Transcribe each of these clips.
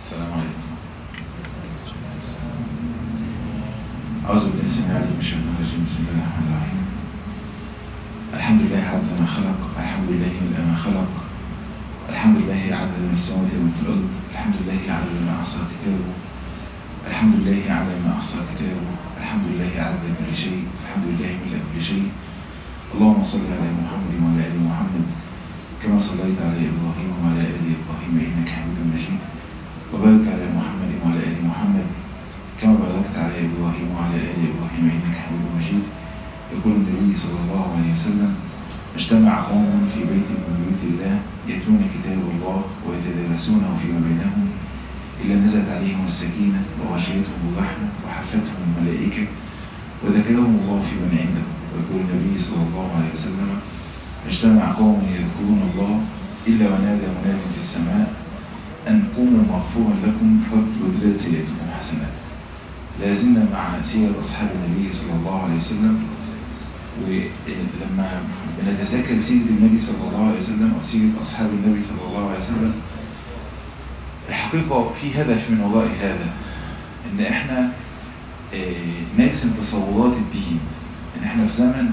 السلام عليكم أعوذ بالله السميع العليم من الشيطان الرجيم بسم الله الرحمن الرحيم الحمد لله عدد ما خلق الحمد لله من ما خلق الحمد لله عدد ما في السماوات وما في الأرض الحمد لله عدد ما أحصى كتابه الحمد لله عدد ما أحصى كتابه الحمد لله عدد كل شيء الحمد لله من كل شيء اللهم صل على محمد وعلى آل محمد كما صليت على إبراهيم وعلى آل إبراهيم إنك حميد مجيد وبارك على محمد وعلى آل محمد كما باركت على إبراهيم وعلى آل إبراهيم إنك حميد مجيد يقول النبي صلى الله عليه وسلم اجتمع قوم في بيت من بيوت الله يتلون كتاب الله ويتدارسونه فيما بينهم إلا نزلت عليهم السكينة وغشيتهم الرحمة وحفتهم الملائكة وذكرهم الله في من عنده ويقول النبي صلى الله عليه وسلم اجتمع قوم يذكرون الله إلا ونادى مناد في السماء أن قوموا مغفورا لكم فابدلت سيئتكم حسنات لازلنا مع سيرة أصحاب النبي صلى الله عليه وسلم ولما بنتذكر سيرة النبي صلى الله عليه وسلم أو سيرة أصحاب النبي صلى الله عليه وسلم الحقيقة في هدف من وراء هذا إن إحنا نقسم تصورات الدين إن إحنا في زمن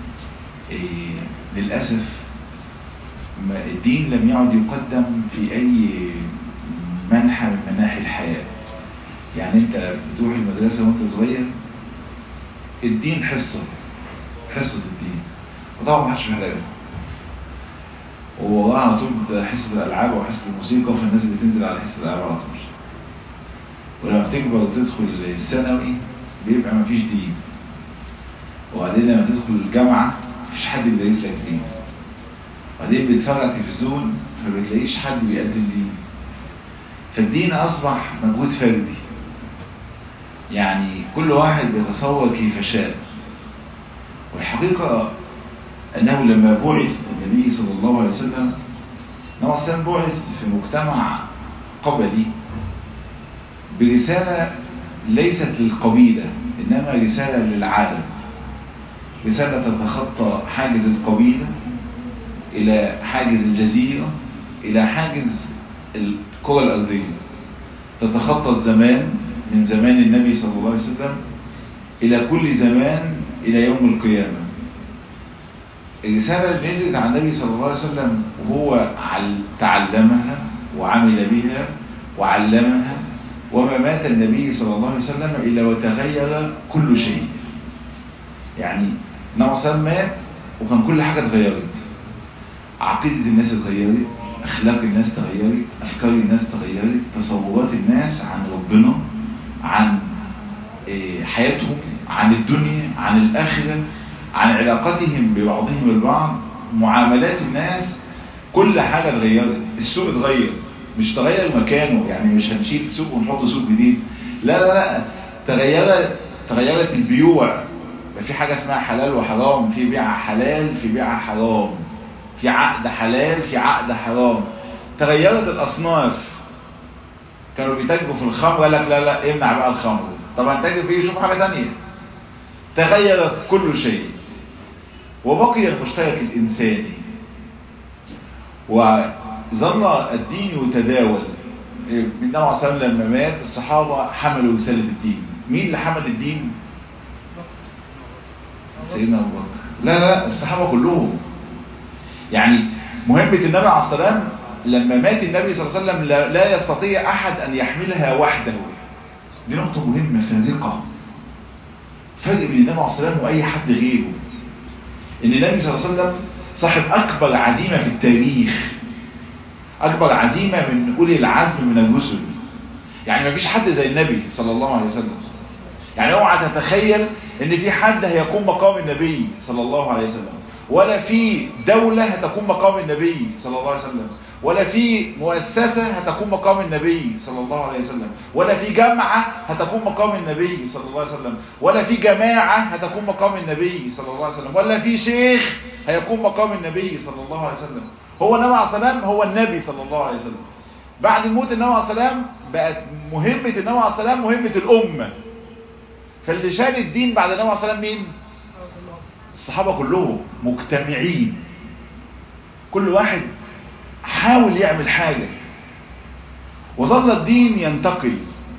للأسف الدين لم يعد يقدم في أي منحى من مناحي الحياة يعني انت بتروح المدرسة وانت صغير الدين حصة حصة الدين وطبعا ما حدش محتاجها ووراها على طول حصة الألعاب وحصة الموسيقى فالناس بتنزل على حصة الألعاب على طول ولما تكبر وتدخل الثانوي بيبقى مفيش دين وبعدين لما تدخل الجامعة مفيش حد بيدرس لك دين وبعدين بتتفرج تلفزيون فبتلاقيش حد بيقدم دين فالدين أصبح مجهود فردي يعني كل واحد بيتصور كيف شاء والحقيقة أنه لما بعث النبي صلى الله عليه وسلم نوع السلام بعث في مجتمع قبلي برسالة ليست للقبيلة إنما رسالة للعالم رسالة تتخطى حاجز القبيلة إلى حاجز الجزيرة إلى حاجز الكرة الأرضية تتخطى الزمان من زمان النبي صلى الله عليه وسلم إلى كل زمان إلى يوم القيامة الرسالة اللي نزلت على النبي صلى الله عليه وسلم وهو تعلمها وعمل بها وعلمها وما مات النبي صلى الله عليه وسلم إلا وتغير كل شيء يعني نوع مات وكان كل حاجة اتغيرت عقيدة الناس اتغيرت أخلاق الناس تغيرت أفكار الناس تغيرت تصورات الناس عن ربنا عن حياتهم عن الدنيا عن الآخرة عن علاقتهم ببعضهم البعض معاملات الناس كل حاجة اتغيرت السوق اتغير مش تغير مكانه يعني مش هنشيل سوق ونحط سوق جديد لا لا لا تغيرت تغيرت البيوع في حاجة اسمها حلال وحرام في بيع حلال في بيع حرام في عقد حلال في عقد حرام تغيرت الأصناف كانوا بيتاجروا في الخمر قال لك لا لا امنع بقى الخمر طبعا تاجر فيه يشوف حاجة تانية تغير كل شيء وبقي المشترك الإنساني وظل الدين يتداول النبي عليه الصلاة لما مات الصحابة حملوا رسالة الدين مين اللي حمل الدين؟ سيدنا أبو بكر لا لا الصحابة كلهم يعني مهمة النبي عليه السلام لما مات النبي صلى الله عليه وسلم لا يستطيع أحد أن يحملها وحده دي نقطة مهمة فارقة فرق بين النبي عليه السلام وأي حد غيره إن النبي صلى الله عليه وسلم صاحب أكبر عزيمة في التاريخ أكبر عزيمة من أولي العزم من الرسل يعني ما فيش حد زي النبي صلى الله عليه وسلم يعني اوعى تتخيل ان في حد هيقوم مقام النبي صلى الله عليه وسلم ولا في دولة هتكون مقام النبي صلى الله عليه وسلم ولا في مؤسسة هتكون مقام النبي صلى الله عليه وسلم ولا في جامعة هتكون مقام النبي صلى الله عليه وسلم ولا في جماعة هتكون مقام النبي صلى الله عليه وسلم ولا في شيخ هيكون مقام النبي صلى الله عليه وسلم هو النبي عليه السلام هو النبي صلى الله عليه وسلم بعد موت النبي عليه السلام بقت مهمة النبي عليه السلام مهمة الأمة فاللي شال الدين بعد النبي عليه السلام مين الصحابة كلهم مجتمعين كل واحد حاول يعمل حاجة وظل الدين ينتقل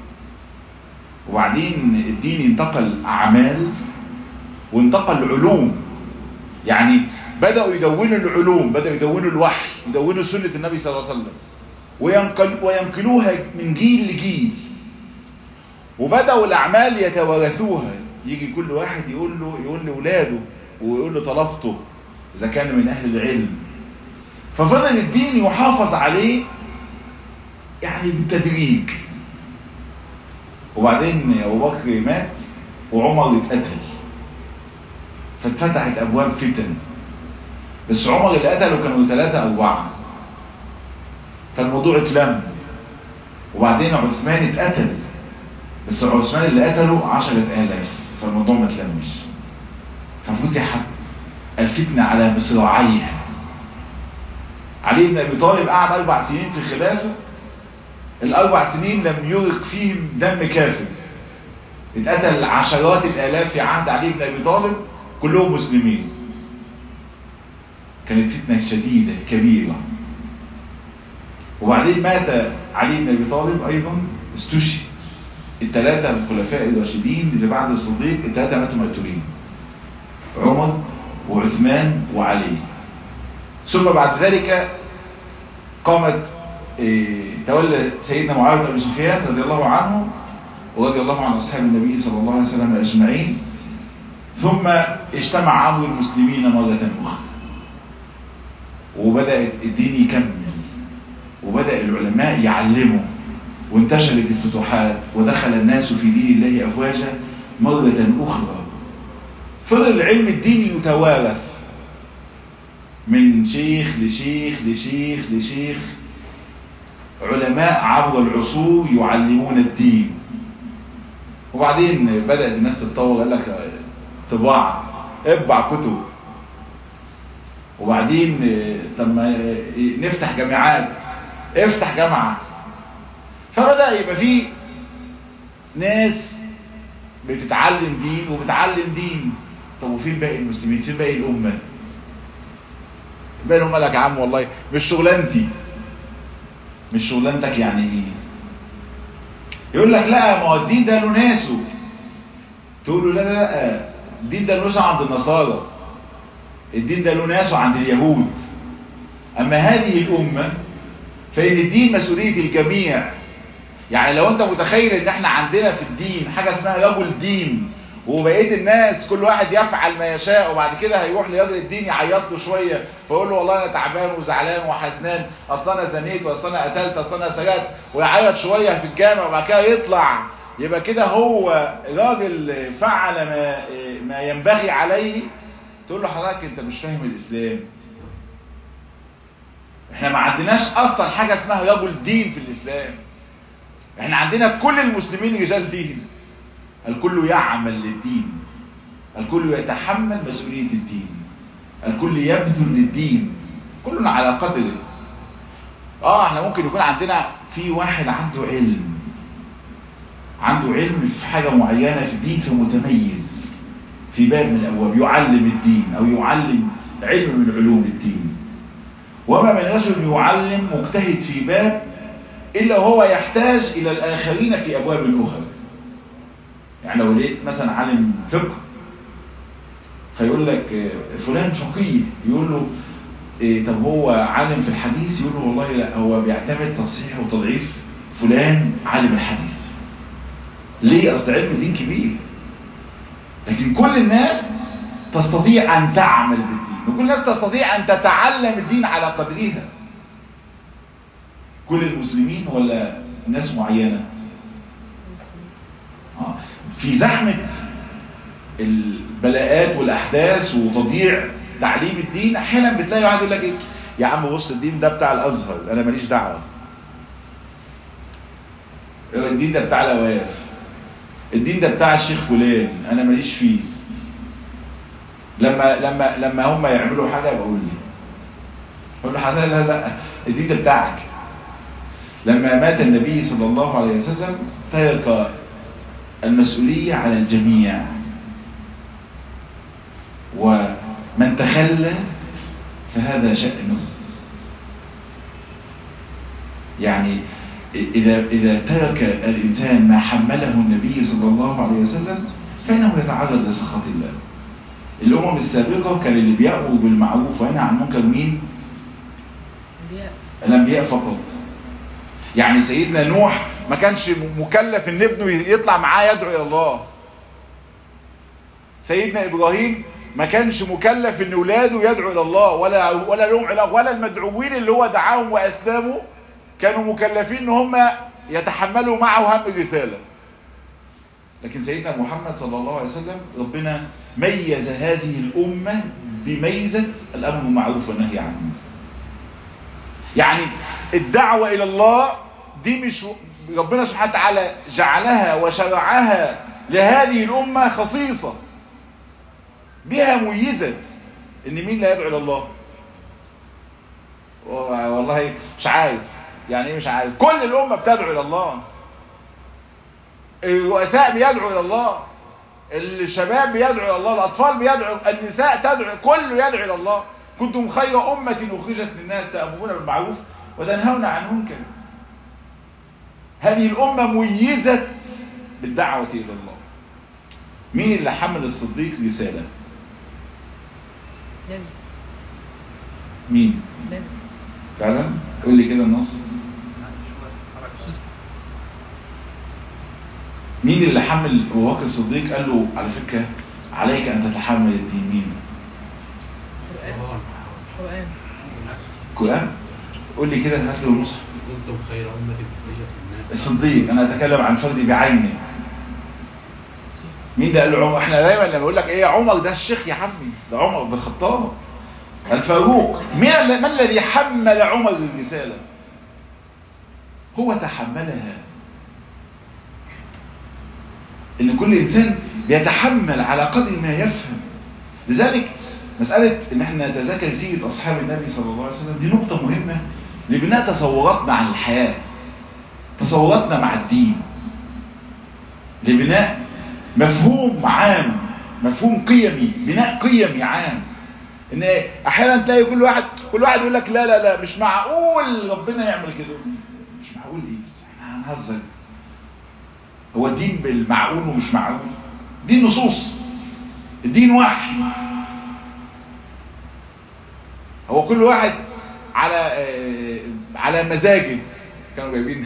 وبعدين الدين انتقل أعمال وانتقل علوم يعني بدأوا يدونوا العلوم بدأوا يدونوا الوحي يدونوا سنة النبي صلى الله عليه وسلم وينقل وينقلوها من جيل لجيل وبدأوا الأعمال يتوارثوها يجي كل واحد يقول له يقول لأولاده ويقول له طلبته إذا كان من أهل العلم ففضل الدين يحافظ عليه يعني بالتدريج وبعدين أبو بكر مات وعمر اتقتل فاتفتحت أبواب فتن بس عمر اللي قتله كانوا ثلاثة أربعة فالموضوع اتلم وبعدين عثمان اتقتل بس عثمان اللي قتله عشرة آلاف فالموضوع ما اتلمش ففتحت الفتنة على مصراعيها علي بن أبي طالب قعد أربع سنين في الخلافة الأربع سنين لم يرق فيهم دم كافر اتقتل عشرات الآلاف في عهد علي بن أبي طالب كلهم مسلمين كانت فتنة شديدة كبيرة وبعدين مات علي بن أبي طالب أيضا استشهد الثلاثة الخلفاء الراشدين اللي بعد الصديق الثلاثة ماتوا مقتولين عمر وعثمان وعلي ثم بعد ذلك قامت إيه تولى سيدنا معاوية بن أبي سفيان رضي الله عنه ورضي الله عن أصحاب النبي صلى الله عليه وسلم أجمعين ثم اجتمع أمر المسلمين مرة أخرى وبدأ الدين يكمل وبدأ العلماء يعلموا وانتشرت الفتوحات ودخل الناس في دين الله أفواجا مرة أخرى فضل علم الدين يتوارث من شيخ لشيخ لشيخ لشيخ علماء عبر العصور يعلمون الدين وبعدين بدأت الناس تتطور قال لك طباعة اطبع كتب وبعدين طب ما نفتح جامعات افتح جامعة فبدأ يبقى في ناس بتتعلم دين وبتعلم دين طب وفين باقي المسلمين فين باقي الأمة باقي الأمة لك يا عم والله مش شغلانتي مش شغلانتك يعني ايه يقول لك لا ما هو الدين ده له ناسه تقول له لا لا لا الدين ده له ناسه عند النصارى الدين ده له ناسه عند اليهود اما هذه الامه فان الدين مسؤوليه الجميع يعني لو انت متخيل ان احنا عندنا في الدين حاجه اسمها رجل دين وبقيه الناس كل واحد يفعل ما يشاء وبعد كده هيروح لراجل الدين يعيط له شويه فيقول له والله انا تعبان وزعلان وحزنان اصل انا زنيت واصل انا قتلت اصل انا سرقت ويعيط شويه في الجامع وبعد كده يطلع يبقى كده هو راجل فعل ما ما ينبغي عليه تقول له حضرتك انت مش فاهم الاسلام احنا ما عندناش اصلا حاجه اسمها رجل دين في الاسلام احنا عندنا كل المسلمين رجال دين الكل يعمل للدين الكل يتحمل مسؤولية الدين الكل يبذل للدين كلنا على قدره اه احنا ممكن يكون عندنا في واحد عنده علم عنده علم في حاجة معينة في الدين فمتميز في باب من الأبواب يعلم الدين أو يعلم علم من علوم الدين وما من رجل يعلم مجتهد في باب إلا هو يحتاج إلى الآخرين في أبواب أخرى يعني لو لقيت مثلا عالم فقه فيقول لك فلان فقيه يقول له إيه طب هو عالم في الحديث يقول له والله لا هو بيعتمد تصحيح وتضعيف فلان عالم الحديث ليه اصل علم الدين كبير لكن كل الناس تستطيع ان تعمل بالدين وكل الناس تستطيع ان تتعلم الدين على قدرها كل المسلمين ولا ناس معينة في زحمة البلاءات والأحداث وتضييع تعليم الدين أحيانا بتلاقي واحد يقول لك إيه يا عم بص الدين ده بتاع الأزهر أنا ماليش دعوة الدين ده بتاع الأواف الدين ده بتاع الشيخ فلان أنا ماليش فيه لما لما لما هم يعملوا حاجة بقول لي اقول له لا لا لا الدين ده بتاعك لما مات النبي صلى الله عليه وسلم ترك المسؤولية على الجميع ومن تخلى فهذا شأنه يعني إذا, إذا ترك الإنسان ما حمله النبي صلى الله عليه وسلم فإنه يتعرض لسخط الله الأمم السابقة كان اللي بيأمر بالمعروف وينهى عن المنكر مين؟ الأنبياء فقط يعني سيدنا نوح ما كانش مكلف ان ابنه يطلع معاه يدعو الى الله سيدنا ابراهيم ما كانش مكلف ان اولاده يدعو الى الله ولا ولا لهم علاقه ولا المدعوين اللي هو دعاهم واسلموا كانوا مكلفين ان هم يتحملوا معه هم الرساله لكن سيدنا محمد صلى الله عليه وسلم ربنا ميز هذه الامه بميزه الامر بالمعروف والنهي عن المنكر يعني الدعوه الى الله دي مش ربنا سبحانه وتعالى جعلها وشرعها لهذه الأمة خصيصة بها ميزت ان مين لا يدعو الى الله والله مش عارف يعني ايه مش عارف كل الأمة بتدعو الى الله الرؤساء بيدعوا الى الله الشباب بيدعو الى الله الاطفال بيدعو النساء تدعو كله يدعو الى الله كنتم خير أمة أخرجت للناس تأمرون بالمعروف وتنهون عن المنكر هذه الأمة ميزت بالدعوة إلى الله مين اللي حمل الصديق رسالة نبي مين نبي فعلا قول لي كده النص مين اللي حمل ابو بكر الصديق قال له على فكرة عليك ان تتحمل الدين مين قرآن قرآن قرآن قول لي كده هات له المصحف كنتم خير أمة أخرجت للناس الصديق انا اتكلم عن فردي بعينه مين ده قال له عمر احنا دايما لما يقول لك ايه عمر ده الشيخ يا عمي ده عمر بن الخطاب الفاروق مين ال- من الذي حمل عمر الرسالة هو تحملها ان كل انسان بيتحمل على قدر ما يفهم لذلك مسألة ان احنا نتذاكر سيرة اصحاب النبي صلى الله عليه وسلم دي نقطة مهمة لبناء تصوراتنا عن الحياة تصوراتنا مع الدين لبناء مفهوم عام مفهوم قيمي بناء قيمي عام ان احيانا تلاقي كل واحد كل واحد يقول لك لا لا لا مش معقول ربنا يعمل كده مش معقول ايه احنا هنهزر هو الدين بالمعقول ومش معقول دي نصوص الدين وحي هو كل واحد على آه، على مزاجه كانوا جايبين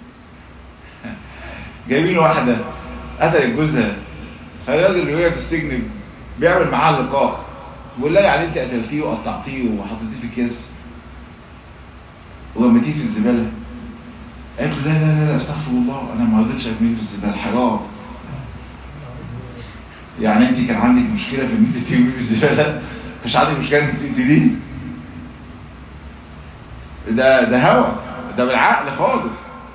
جايبين واحدة قتلت جوزها فالراجل اللي وقع في السجن بيعمل معاها لقاء بيقول لها يعني انت قتلتيه وقطعتيه وحطيتيه في اكياس ورميتيه في الزبالة قالت له لا لا لا استغفر الله انا ما رضيتش ارميه في الزبالة حرام يعني انت كان عندك مشكلة في ان انت ترميه في الزبالة مش عندك مشكلة ان انت دي ده ده هوى ده بالعقل خالص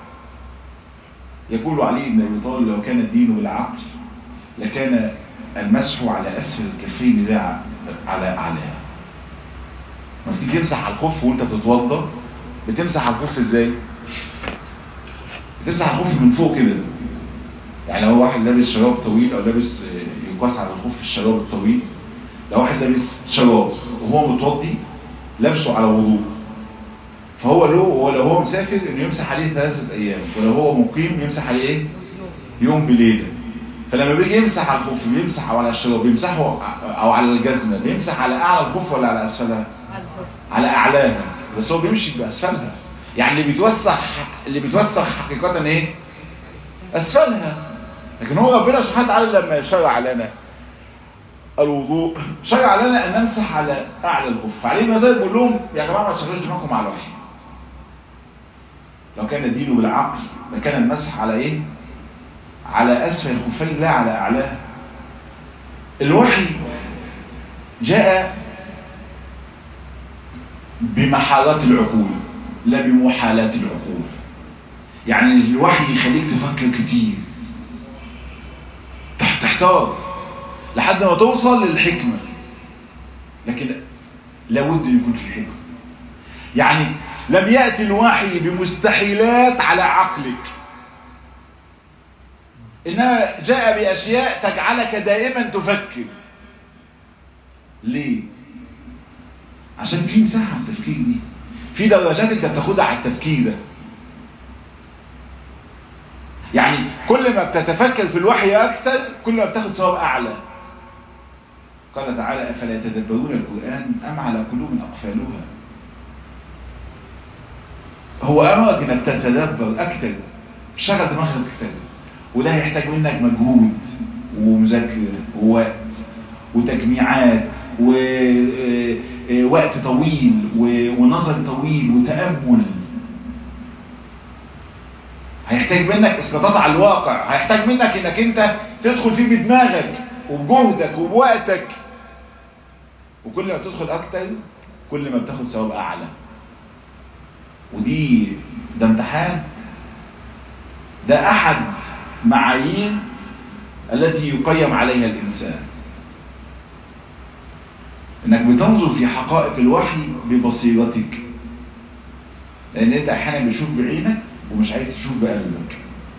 يقول علي بن ابي طالب لو كان الدين بالعقل لكان المسح على اسفل الكفين لا على اعلاها ما تيجي تمسح على الخف وانت بتتوضا بتمسح على الخف ازاي بتمسح على الخف من فوق كده يعني لو واحد لابس شراب طويل او لابس آه، يقاس على الخف الشراب الطويل لو واحد لابس شراب وهو متوضي لابسه على وضوء فهو له هو لو هو مسافر انه يمسح عليه ثلاثة ايام ولو هو مقيم يمسح عليه ايه يوم بليلة فلما بيجي يمسح على الخف بيمسح او على الشراب بيمسحه او على الجزمة بيمسح على اعلى الخف ولا على اسفلها على الحب على اعلاها بس هو بيمشي باسفلها يعني اللي بيتوسخ اللي بيتوسخ حقيقة ايه اسفلها لكن هو ربنا سبحانه وتعالى لما شرع لنا الوضوء شرع لنا ان نمسح على اعلى الخف عليه ما ده بيقول لهم يا جماعه ما تشغلوش دماغكم على الوحي لو كان الدين بالعقل لكان المسح على ايه على اسفل الخفين لا على اعلاه الوحي جاء بمحالات العقول لا بمحالات العقول يعني الوحي يخليك تفكر كتير تح- تحتار لحد ما توصل للحكمة لكن لابد ان يكون في حكمة يعني لم يأتي الوحي بمستحيلات على عقلك إنما جاء بأشياء تجعلك دائما تفكر ليه؟ عشان في مساحة على التفكير دي في درجات انت بتاخدها على التفكير ده يعني كل ما بتتفكر في الوحي اكثر كل ما بتاخد ثواب اعلى قال تعالى افلا يتدبرون القران ام على قلوب اقفالها هو امرك انك تتدبر اكثر شغل دماغك اكثر وده هيحتاج منك مجهود ومذاكره ووقت وتجميعات ووقت طويل ونظر طويل وتامل هيحتاج منك اسقاطات على الواقع هيحتاج منك انك انت تدخل فيه بدماغك وبجهدك وبوقتك وكل ما بتدخل اكتر كل ما بتاخد ثواب اعلى ودي ده امتحان ده احد معايير التي يقيم عليها الانسان انك بتنظر في حقائق الوحي ببصيرتك لان انت احيانا بتشوف بعينك ومش عايز تشوف بقلبك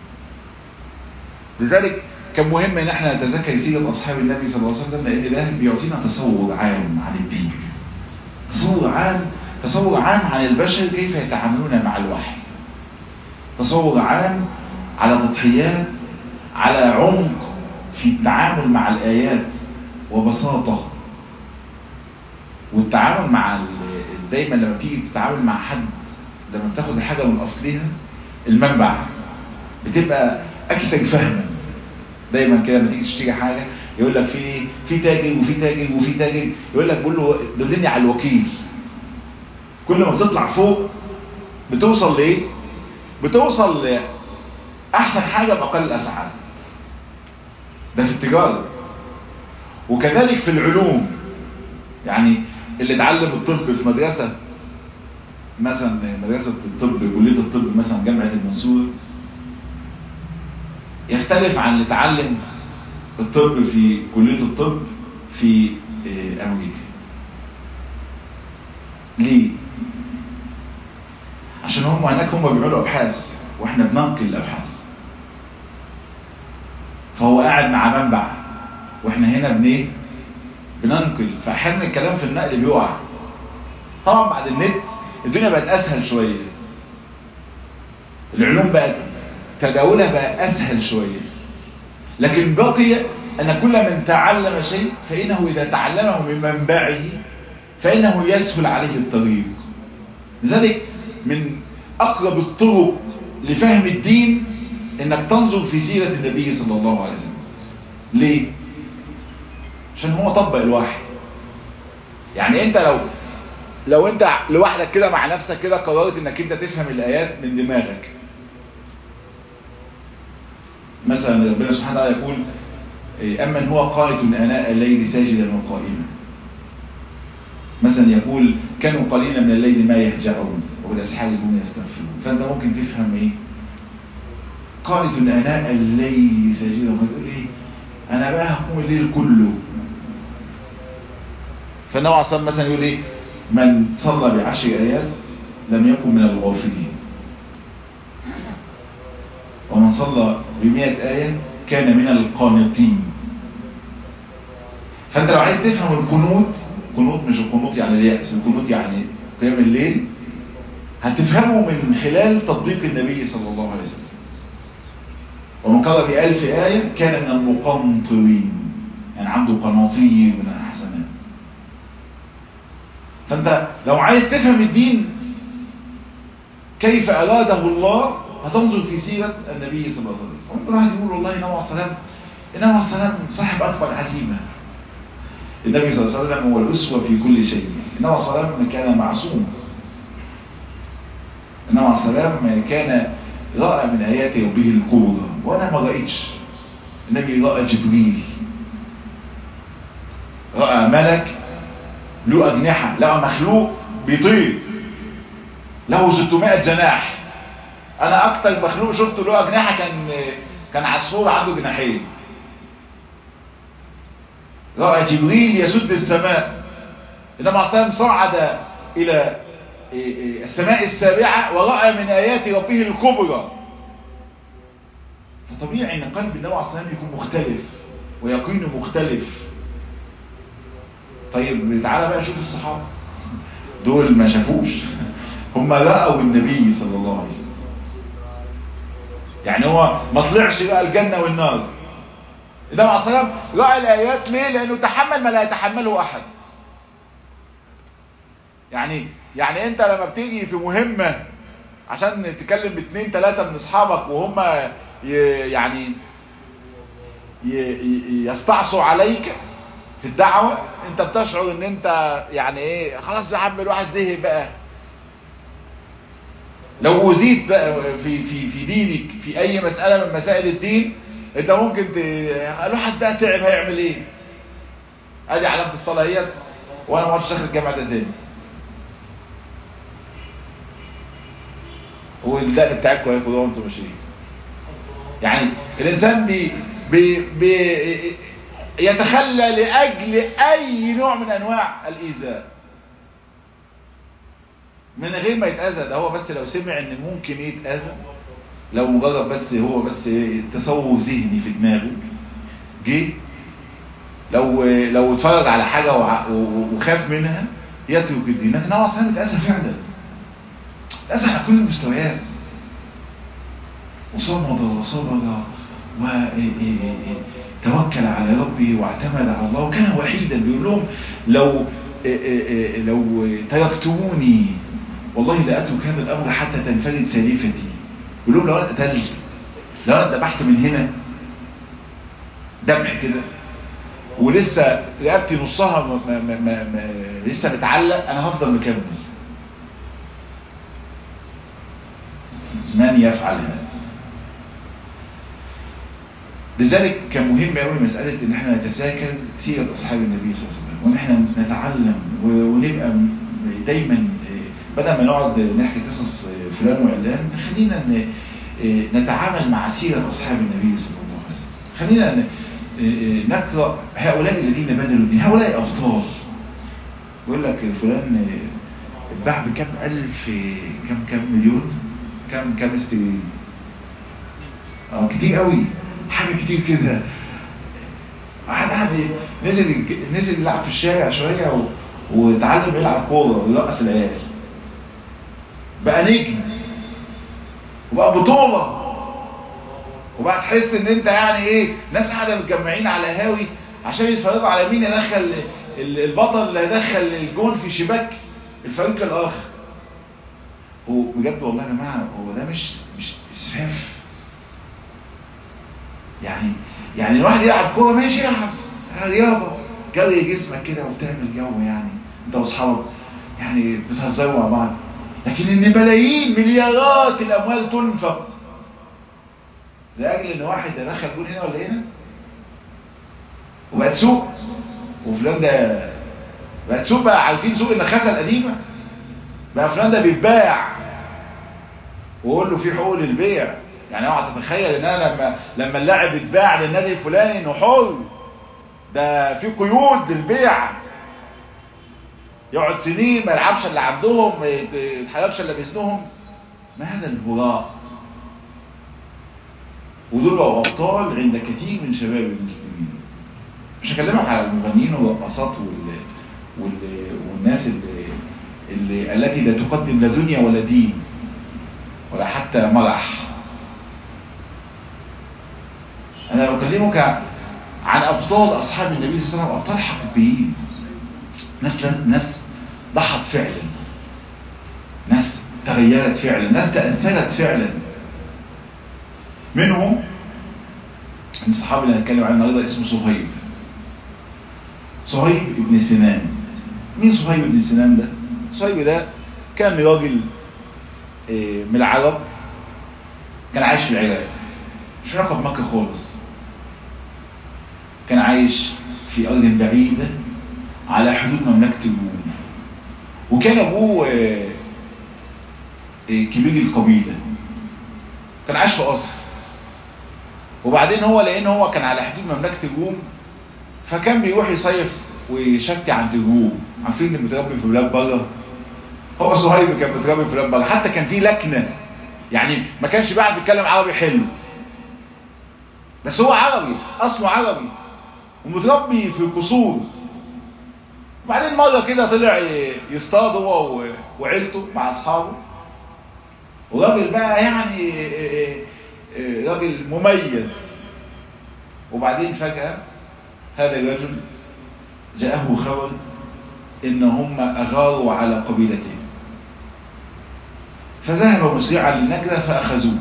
لذلك كان مهم ان احنا نتذكر سيرة اصحاب النبي صلى الله عليه وسلم لان ده بيعطينا تصور عام عن الدين تصور عام تصور عام عن البشر كيف يتعاملون مع الوحي تصور عام على تضحيات على عمق في التعامل مع الايات وبساطة والتعامل مع دايما لما تيجي تتعامل مع حد لما بتاخد الحاجة من اصلها المنبع بتبقى اكثر فهما دايما كده لما تيجي تشتري حاجه يقول لك في في تاجر وفي تاجر وفي تاجر يقول لك قول له دلني على الوكيل كل ما بتطلع فوق بتوصل لايه بتوصل لاحسن حاجه باقل الاسعار ده في التجاره وكذلك في العلوم يعني اللي اتعلم الطب في مدرسه مثلا مدرسة الطب كلية الطب مثلا جامعة المنصور يختلف عن اللي اتعلم الطب في كلية الطب في أمريكا ليه؟ عشان هم هناك هم بيعملوا أبحاث وإحنا بننقل الأبحاث فهو قاعد مع منبع وإحنا هنا بنيه بننقل فأحيانا الكلام في النقل بيقع طبعا بعد النت الدنيا بقت اسهل شوية العلوم بقت تداولها بقى اسهل شوية لكن بقي ان كل من تعلم شيء فانه اذا تعلمه من منبعه فانه يسهل عليه الطريق لذلك من اقرب الطرق لفهم الدين انك تنظر في سيرة النبي صلى الله عليه وسلم ليه عشان هو طبق الوحي يعني انت لو لو انت لوحدك كده مع نفسك كده قررت انك انت تفهم الايات من دماغك مثلا ربنا سبحانه وتعالى يقول امن هو قانت اناء الليل ساجدا وقائما مثلا يقول كانوا قليلا من الليل ما يهجعون وبالاسحار هم يستغفرون فانت ممكن تفهم ايه قانت اناء الليل ساجدا ويقول ايه انا بقى هقوم الليل كله فالنوع عصام مثلا يقول ايه من صلى بعشر آيات لم يكن من الغافلين ومن صلى بمئة آية كان من القانطين فانت لو عايز تفهم القنوت قنوت مش القنوت يعني اليأس القنوت يعني قيام الليل هتفهمه من خلال تطبيق النبي صلى الله عليه وسلم ومن قرأ بألف آية كان من المقنطرين يعني عنده قناطير من الحسنات فانت لو عايز تفهم الدين كيف أراده الله هتنظر في سيرة النبي صلى الله عليه وسلم ممكن واحد يقول والله نوع السلام نوع السلام صاحب أكبر عزيمة النبي صلى الله عليه وسلم هو الأسوة في كل شيء نوع السلام كان معصوم نوع السلام كان رأى من آيات ربه الكبرى وأنا ما رأيتش النبي رأى جبريل رأى ملك له أجنحة لقى مخلوق بيطير له 600 جناح أنا أكتر مخلوق شفته له أجنحة كان كان عصفور عنده جناحين رأى جبريل يسد السماء إنما صلى صعد إلى السماء السابعة ورأى من آيات ربه الكبرى فطبيعي ان قلب النبي عليه الصلاه يكون مختلف ويقينه مختلف طيب تعالى بقى شوف الصحابه دول ما شافوش هم رأوا النبي صلى الله عليه وسلم يعني هو ما طلعش بقى الجنة والنار ده مع السلام رأى الآيات ليه لأنه تحمل ما لا يتحمله أحد يعني يعني انت لما بتيجي في مهمة عشان تكلم اتنين تلاتة من اصحابك وهم ي- يعني ي- ي- يستعصوا عليك في الدعوة انت بتشعر ان انت يعني ايه خلاص يا عم الواحد زهق بقى لو وزيت بقى في في في دينك في اي مسألة من مسائل الدين انت ممكن ت... الواحد بقى تعب هيعمل ايه ادي علامة الصلاة هي وانا ما عادش داخل الجامعة ده تاني والدقن بتاعكم هياخدوها وانتم ماشيين يعني الانسان بي بي بي يتخلى لاجل اي نوع من انواع الايذاء من غير ما يتاذى ده هو بس لو سمع ان ممكن يتاذى لو مجرد بس هو بس تصور ذهني في دماغه جه لو لو اتفرج على حاجه وع- وخاف منها يترك الدين لكن هو اصلا اتاذى فعلا اتاذى على كل المستويات وصمد وصبر وتوكل على ربه واعتمد على الله وكان وحيدا بيقول لهم لو لو تركتموني والله لأترك هذا الأمر حتى تنفرد سالفتي يقول لهم لو أنا قتلت لو أنا ذبحت من هنا ذبح كده ولسه رقبتي نصها ما ما ما ما لسه متعلق أنا هفضل مكمل من يفعل هذا لذلك كان مهم قوي مسألة ان احنا نتذاكر سيرة اصحاب النبي صلى الله عليه وسلم وان احنا نتعلم و- ونبقى م- دايما بدل ما نقعد نحكي قصص فلان وعلان خلينا ن- نتعامل مع سيرة اصحاب النبي صلى الله عليه وسلم خلينا ن- نقرأ هؤلاء الذين بذلوا الدين هؤلاء ابطال يقول لك فلان اتباع بكم الف كم كم مليون كم كم استرليني اه كتير قوي حاجة كتير كده واحد قاعد نزل نزل يلعب في الشارع شوية و... وتعلم يلعب كورة ويرقص العيال بقى نجم وبقى بطولة وبقى تحس ان انت يعني ايه ناس قاعدة متجمعين على هاوي عشان يتفرجوا على مين يدخل ال- البطل اللي هيدخل الجون في شباك الفريق الاخر وبجد والله يا جماعة هو ده مش مش اسفاف يعني يعني الواحد يلعب كوره ماشي يلعب رياضه جري جسمك كده وبتعمل جو يعني انت واصحابك يعني بتهزروا مع بعض لكن ان ملايين مليارات الاموال تنفق لاجل ان واحد دخل جول هنا ولا هنا وبقت سوق وفلان ده بقت سوق بقى عارفين سوق النخاسه القديمه بقى فلان ده بيتباع وقول له في حقوق للبيع يعني اوعى تتخيل ان انا لما لما اللاعب يتباع للنادي الفلاني انه حر ده في قيود للبيع يقعد سنين ما يلعبش اللي عندهم ما يت- يتحلبش اللي باسمهم ما هذا الهراء ودول بقوا ابطال عند كثير من شباب المسلمين مش هكلمك على المغنيين والرقصات وال... وال... والناس اللي... اللي التي لا تقدم لا دنيا ولا دين ولا حتى مرح انا اكلمك عن ابطال اصحاب النبي صلى الله عليه وسلم ابطال حقيقيين ناس ناس ضحت فعلا ناس تغيرت فعلا ناس تأثرت فعلا منهم من الصحابي اللي هنتكلم عنه النهارده اسمه صهيب صهيب ابن سنان مين صهيب ابن سنان ده صهيب ده كان راجل آه، من العرب كان عايش في العراق مش علاقه بمكه خالص كان عايش في ارض بعيده على حدود مملكه الروم وكان ابوه آه، آه، كبير القبيله كان عايش في قصر وبعدين هو لان هو كان على حدود مملكه الروم فكان بيروح يصيف ويشتي عند الروم عارفين اللي متربي في بلاد بره هو صهيب كان متربي في بلاد بره حتى كان في لكنه يعني ما كانش بيعرف يتكلم عربي حلو بس هو عربي اصله عربي ومتربي في قصور وبعدين مره كده طلع ي- يصطاد هو و- وعيلته مع اصحابه وراجل بقى يعني راجل مميز وبعدين فجأة هذا الرجل جاءه خبر ان هم اغاروا على قبيلته فذهب مسرعا للنجدة فاخذوه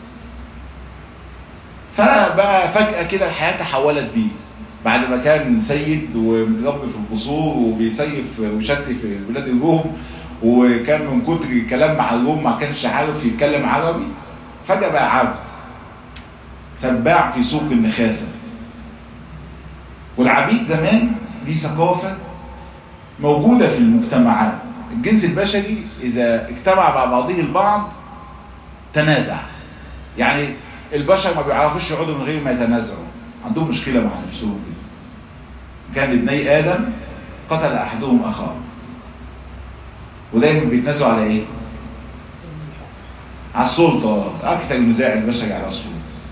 فبقى فجأة كده الحياة تحولت بيه بعد ما كان سيد ومتربي في القصور وبيسيف وشتي في بلاد الروم وكان من كتر الكلام مع الروم ما كانش عارف يتكلم عربي فجأة بقى عبد تباع في سوق النخاسة والعبيد زمان دي ثقافة موجودة في المجتمعات الجنس البشري إذا اجتمع مع بعضه البعض تنازع يعني البشر ما بيعرفوش يقعدوا من غير ما يتنازعوا عندهم مشكلة مع نفسهم كده كان ابني آدم قتل أحدهم أخاه ودايما بيتنازعوا على إيه؟ على السلطة أكثر النزاع البشري على السلطة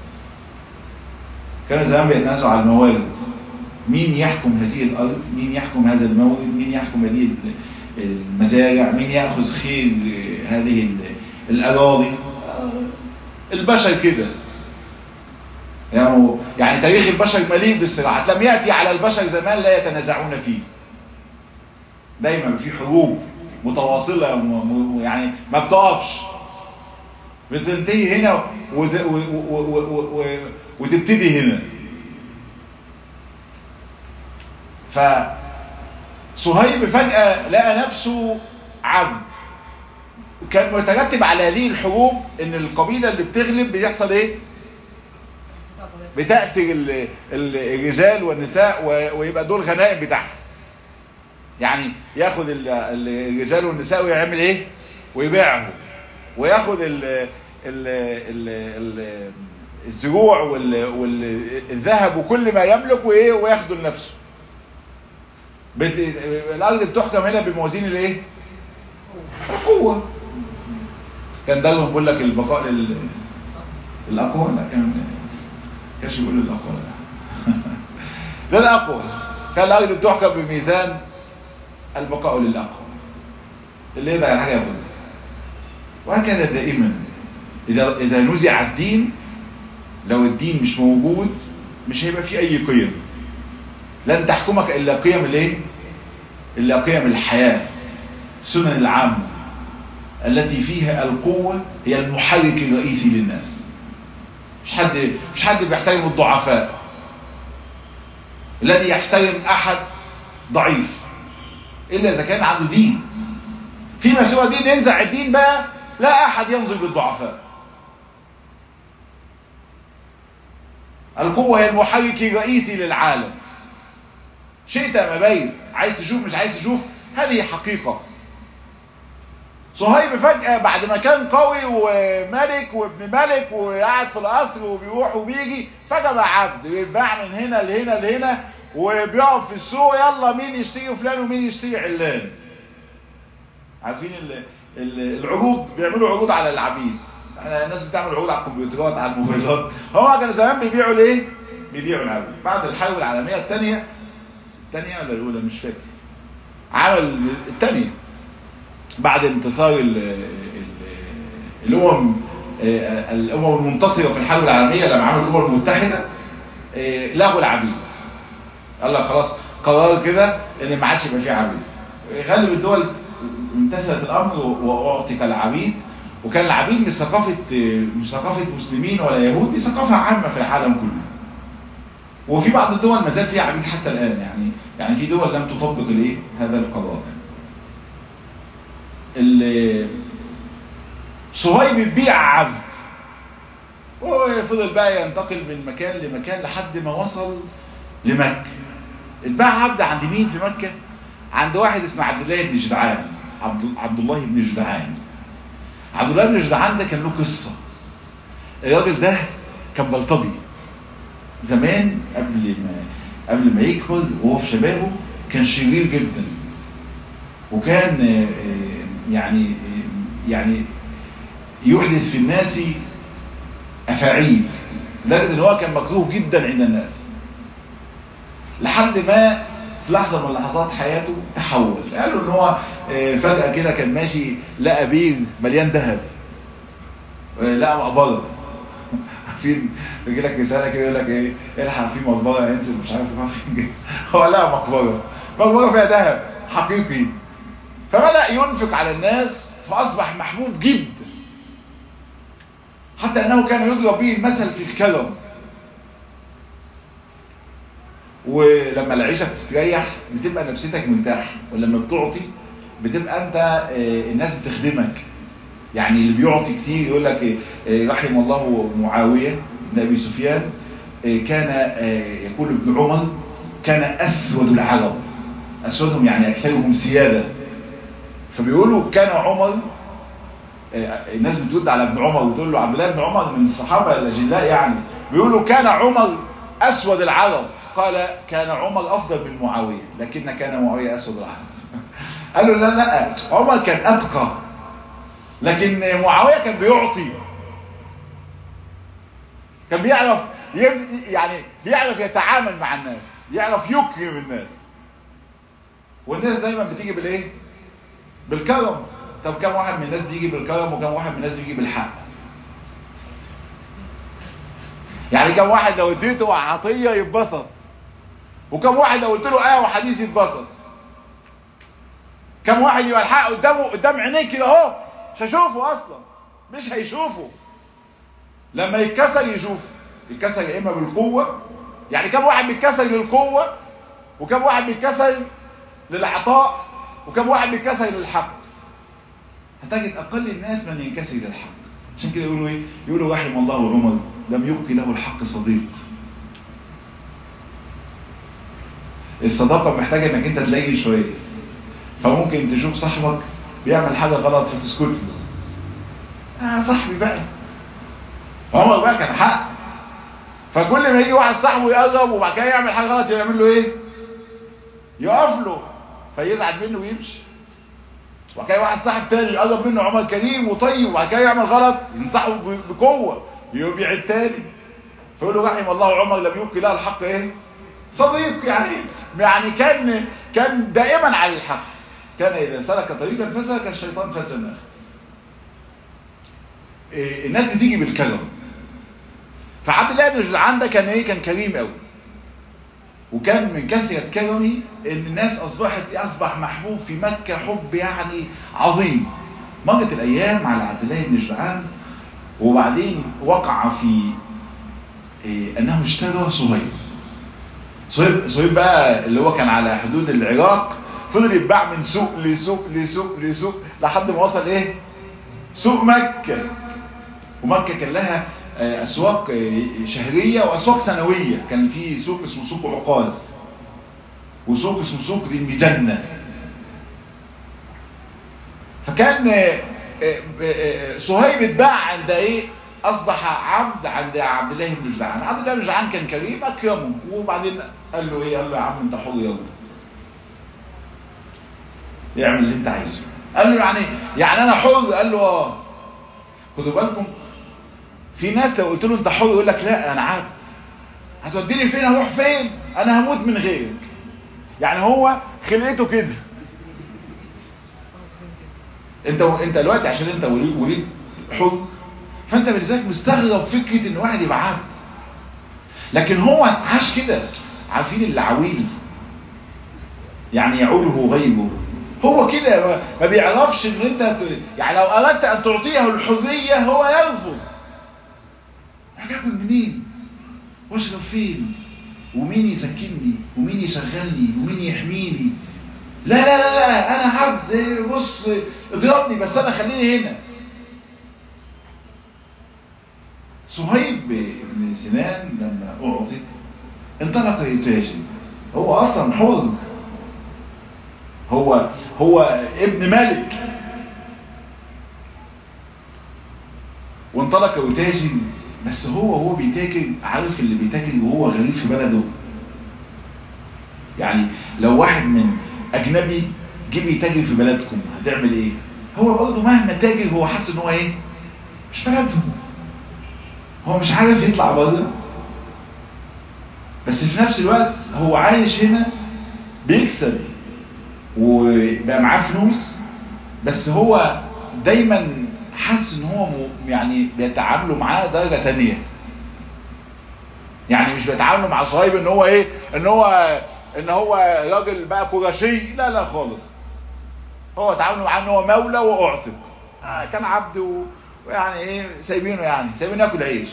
كانوا زمان بيتنازعوا على الموارد مين يحكم هذه الأرض مين يحكم هذا المورد مين يحكم هذه المزارع مين يأخذ خير هذه الأراضي البشر كده يعني, يعني تاريخ البشر مليء بالصراعات لم يأتي على البشر زمان لا يتنازعون فيه دايما في حروب متواصلة يعني ما بتقفش بتنتهي هنا وتبتدي هنا فصهيب فجأة لقى نفسه عبد كان مترتب على هذه الحروب ان القبيلة اللي بتغلب بيحصل ايه بتأثر الرجال والنساء ويبقى دول غنائم بتاعها يعني ياخد الرجال والنساء ويعمل ايه ويبيعهم وياخد ال ال ال ال الزروع والذهب وكل ما يملك وايه وياخده لنفسه الارض بتحكم هنا بموازين الايه القوه كان ده اللي بيقول لك البقاء لل... الاقوى لا كان كانش يقول الاقوى لا ده الاقوى كان الارض بتحكم بميزان البقاء للاقوى اللي يضع حاجه ياخدها وهكذا دائما اذا اذا نزع الدين لو الدين مش موجود مش هيبقى فيه اي قيم لن تحكمك الا قيم الايه الا قيم الحياه السنن العامه التي فيها القوه هي المحرك الرئيسي للناس مش حد مش حد بيحترم الضعفاء الذي يحترم احد ضعيف الا اذا كان عنده دين فيما سوى دين ينزع الدين بقى لا احد ينظر بالضعفاء القوة هي المحرك الرئيسي للعالم شئت ام ابيت عايز تشوف مش عايز تشوف هذه حقيقة صهيب فجأة بعد ما كان قوي وملك وابن ملك وقاعد في القصر وبيروح وبيجي فجأة بقى عبد بيتباع من هنا لهنا لهنا وبيقعد في السوق يلا مين يشتري فلان ومين يشتري علان عارفين ال ال العروض بيعملوا عروض على العبيد الناس بتعمل عروض على الكمبيوترات على الموبايلات هم كانوا زمان بيبيعوا ليه بيبيعوا العبيد بعد الحرب العالميه الثانيه الثانيه ولا الاولى مش فاكر عمل الثانيه بعد انتصار ال ال الامم الامم المنتصره في الحرب العالميه لما عملوا الامم المتحده لغوا العبيد قال لك خلاص قرار كده ان ما عادش يبقى فيه عبيد غالب الدول امتثلت الامر واعتق العبيد وكان العبيد مش ثقافه مش ثقافه مسلمين ولا يهود دي ثقافه عامه في العالم كله وفي بعض الدول ما زال فيها عبيد حتى الان يعني يعني في دول لم تطبق الايه هذا القرار صهيب بيبيع عبد وفضل بقى ينتقل من مكان لمكان لحد ما وصل لمكة اتباع عبد عند مين في مكة عند واحد اسمه عبد الله بن جدعان عبد, عبد الله بن جدعان عبد الله بن جدعان ده كان له قصة الراجل ده كان بلطجي زمان قبل ما قبل ما يكبر وهو في شبابه كان شرير جدا وكان يعني يعني يحدث في الناس افاعيل لدرجه ان هو كان مكروه جدا عند الناس لحد ما في لحظه من لحظات حياته تحول قالوا ان هو فجاه كده كان ماشي لقى بير مليان ذهب لقى مقبره عارفين يجي لك رساله كده يقول لك ايه الحق في مقبره انزل مش عارف ما في هو لا مقبره مقبره فيها ذهب حقيقي فبدا ينفق على الناس فاصبح محبوب جدا حتى انه كان يضرب به المثل في الكرم ولما العيشه بتستريح بتبقى نفسيتك مرتاح ولما بتعطي بتبقى انت آه، الناس بتخدمك يعني اللي بيعطي كتير يقول لك آه، رحم الله معاويه بن ابي سفيان آه، كان آه، يقول ابن عمر كان اسود العرب اسودهم يعني اكثرهم سياده فبيقولوا كان عمر آه، الناس بترد على ابن عمر وتقول له عبد الله بن عمر من الصحابه الاجلاء يعني بيقولوا كان عمر اسود العرب قال كان عمر افضل من معاويه لكن كان معاويه اسود العرب قالوا لا لا عمر كان اتقى لكن معاويه كان بيعطي كان بيعرف يب- يعني بيعرف يتعامل مع الناس يعرف يكرم الناس والناس دايما بتيجي بالايه بالكرم طب كم واحد من الناس بيجي بالكرم وكم واحد من الناس بيجي بالحق يعني كم واحد لو اديته عطيه يتبسط وكم واحد لو قلت له ايه وحديث يتبسط كم واحد يبقى الحق قدامه قدام عينيك كده اهو مش هيشوفه اصلا مش هيشوفه لما يتكسر يشوفه يتكسر يا اما بالقوه يعني كم واحد بيتكسر للقوه وكم واحد بيتكسر للعطاء وكم واحد بيتكسر للحق هتجد اقل الناس من ينكسر للحق عشان كده يقولوا ايه يقولوا رحم الله عمر لم يبقي له الحق صديق الصداقه محتاجه انك انت تلاقي شويه فممكن تشوف صاحبك بيعمل حاجه غلط فتسكت له اه صاحبي بقى عمر بقى كان حق فكل ما يجي واحد صاحبه يقرب وبعد كده يعمل حاجه غلط يعمل له ايه يقف له فيزعل منه ويمشي وبعد كده واحد صاحب تاني يقرب منه عمر كريم وطيب وبعد كده يعمل غلط ينصحه ب- بقوه يبيع التاني فيقول له رحم الله عمر لم يبقي له الحق ايه صديق يعني يعني كان كان دائما على الحق كان اذا سلك طريقا فسلك الشيطان فجا الناس إيه، الناس بتيجي بالكرم فعبد الله بن جدعان ده كان ايه كان كريم قوي وكان من كثرة كرمه ان الناس اصبحت اصبح محبوب في مكة حب يعني عظيم مرت الايام على عبد الله بن جدعان وبعدين وقع في إيه انه اشترى صهيب صهيب صهيب بقى اللي هو كان على حدود العراق فضل يتباع من سوق لسوق لسوق لسوق لحد ما وصل ايه سوق مكة ومكة كان لها آه، اسواق آه، شهرية واسواق سنوية كان في سوق اسمه سوق عكاظ وسوق اسمه سوق ذي المجنة فكان آه، آه، آه، صهيب اتباع عند ايه اصبح عبد عند عبد الله بن جدعان عبد الله بن جدعان كان كريم اكرمه وبعدين قال له ايه قال له يا عم انت حر يلا يعمل اللي انت عايزه قال له يعني يعني انا حر قال له اه خدوا بالكم في ناس لو قلت له انت حر يقول لك لا انا عبد هتوديني فين اروح فين انا هموت من غيرك يعني هو خلقته كده انت انت دلوقتي عشان انت وليد وليد حر فانت بالذات مستغرب فكره ان واحد يبقى عبد لكن هو عاش كده عارفين العويل يعني يعوله غيبه هو كده ما- ما بيعرفش ان انت ت- يعني لو اردت ان تعطيه الحريه هو يرفض هاكل منين واشرب فين ومين يسكنني ومين يشغلني ومين يحميني لا لا لا لا انا عبد بص اضربني بس انا خليني هنا صهيب بن سنان لما اعطي انطلق يتاجر هو اصلا حر هو هو ابن ملك وانطلق يتاجر بس هو هو بيتاجر عارف اللي بيتاجر وهو غريب في بلده يعني لو واحد من اجنبي جه بيتاجر في بلدكم هتعمل ايه هو برضه مهما تاجر هو حاسس ان هو ايه مش بلدهم هو مش عارف يطلع بره بس في نفس الوقت هو عايش هنا بيكسب وبقى معاه فلوس بس هو دايما حاسس ان هو م- يعني بيتعاملوا معاه درجة تانية يعني مش بيتعاملوا مع صهيب ان هو ايه ان هو ان هو راجل بقى قرشي لا لا خالص هو تعاملوا معاه ان هو مولى واعتق آه كان عبد و- ويعني ايه سايبينه يعني سايبينه ياكل عيش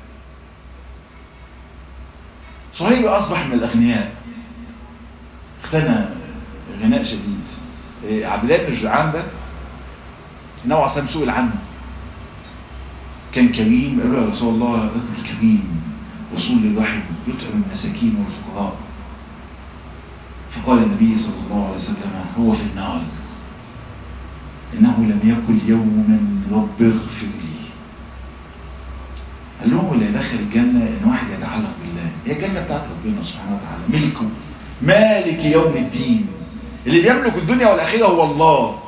صهيب اصبح من الاغنياء اغتنى غناء شديد إيه، عبد الله بن جدعان ده النبي عليه سئل عنه كان كريم قالوا يا رسول الله رجل كريم وصول للوحي يطعم المساكين والفقراء فقال النبي صلى الله عليه وسلم هو في النار إنه لم يقل يوما رب اغفر لي قال لهم اللي دخل الجنة إن واحد يتعلق بالله هي الجنة بتاعت ربنا سبحانه وتعالى ملكه مالك يوم الدين اللي بيملك الدنيا والآخرة هو الله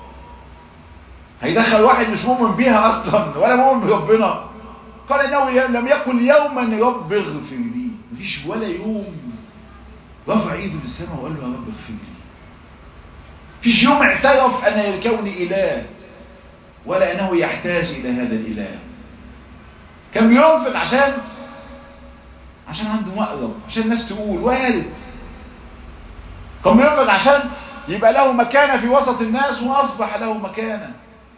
هيدخل واحد مش مؤمن بيها أصلا ولا مؤمن بربنا قال إنه لم يقل يوما رب اغفر لي مفيش ولا يوم رفع ايده للسماء وقال له يا رب اغفر لي فيش يوم اعترف ان الكون اله ولا انه يحتاج الى هذا الاله كان بينفق عشان عشان عنده مقرب عشان الناس تقول وارد كان بينفق عشان يبقى له مكانة في وسط الناس واصبح له مكانة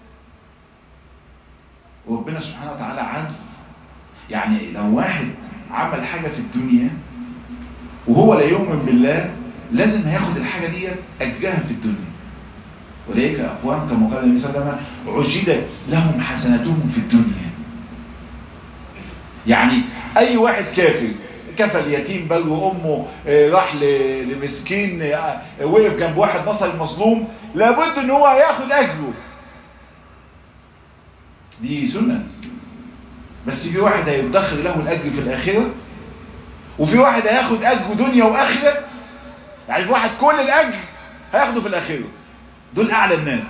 وربنا سبحانه وتعالى عارف يعني لو واحد عمل حاجة في الدنيا وهو لا يؤمن بالله لازم هياخد الحاجة دي أجرها في الدنيا ولذلك أقوام كما قال النبي صلى الله عليه وسلم عجلت لهم حسناتهم في الدنيا يعني أي واحد كافر كفى اليتيم بل وأمه آه، راح ل- لمسكين آه، وقف جنب واحد نصر المظلوم لابد ان هو ياخد أجره دي سنة بس في واحد هيدخر له الأجر في الآخرة وفي واحد هياخد أجر دنيا وآخرة يعني في واحد كل الأجر هياخده في الآخرة دول أعلى الناس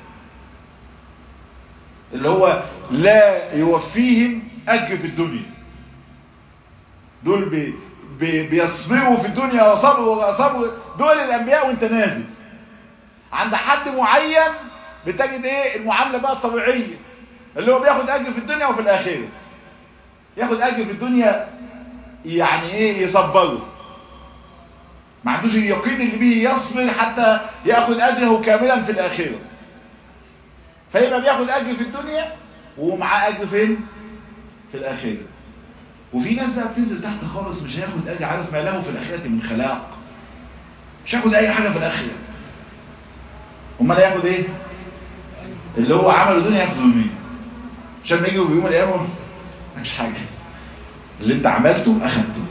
اللي هو لا يوفيهم أجر في الدنيا دول بي بي بيصبروا في الدنيا وصبر وصبر دول الأنبياء وانت نازل عند حد معين بتجد ايه المعاملة بقى الطبيعية اللي هو بياخد أجر في الدنيا وفي الآخرة ياخد أجر في الدنيا يعني ايه يصبره ما عندوش اليقين اللي بيه يصبر حتى ياخد اجره كاملا في الاخره فيبقى بياخد اجر في الدنيا ومعاه اجر فين في الاخره وفي ناس بقى بتنزل تحت خالص مش هياخد اجر عارف ما له في الاخره من خلاق مش هياخد اي حاجه في الاخره امال هياخد ايه اللي هو عمله الدنيا ياخده يومين عشان ما يجي يوم القيامه مش حاجه اللي انت عملته اخدته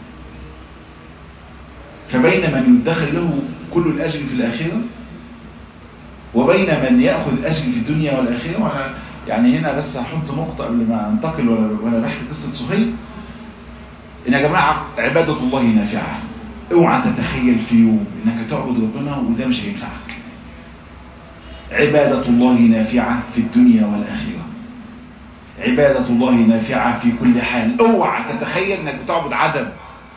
فبين من يدخل له كل الاجر في الاخره وبين من ياخذ اجر في الدنيا والاخره وانا يعني هنا بس هحط نقطه قبل ما انتقل ولا وانا بحكي قصه صهيب ان يا جماعه عباده الله نافعه اوعى تتخيل في يوم انك تعبد ربنا وده مش هينفعك عباده الله نافعه في الدنيا والاخره عبادة الله نافعة في كل حال اوعى تتخيل انك بتعبد عدم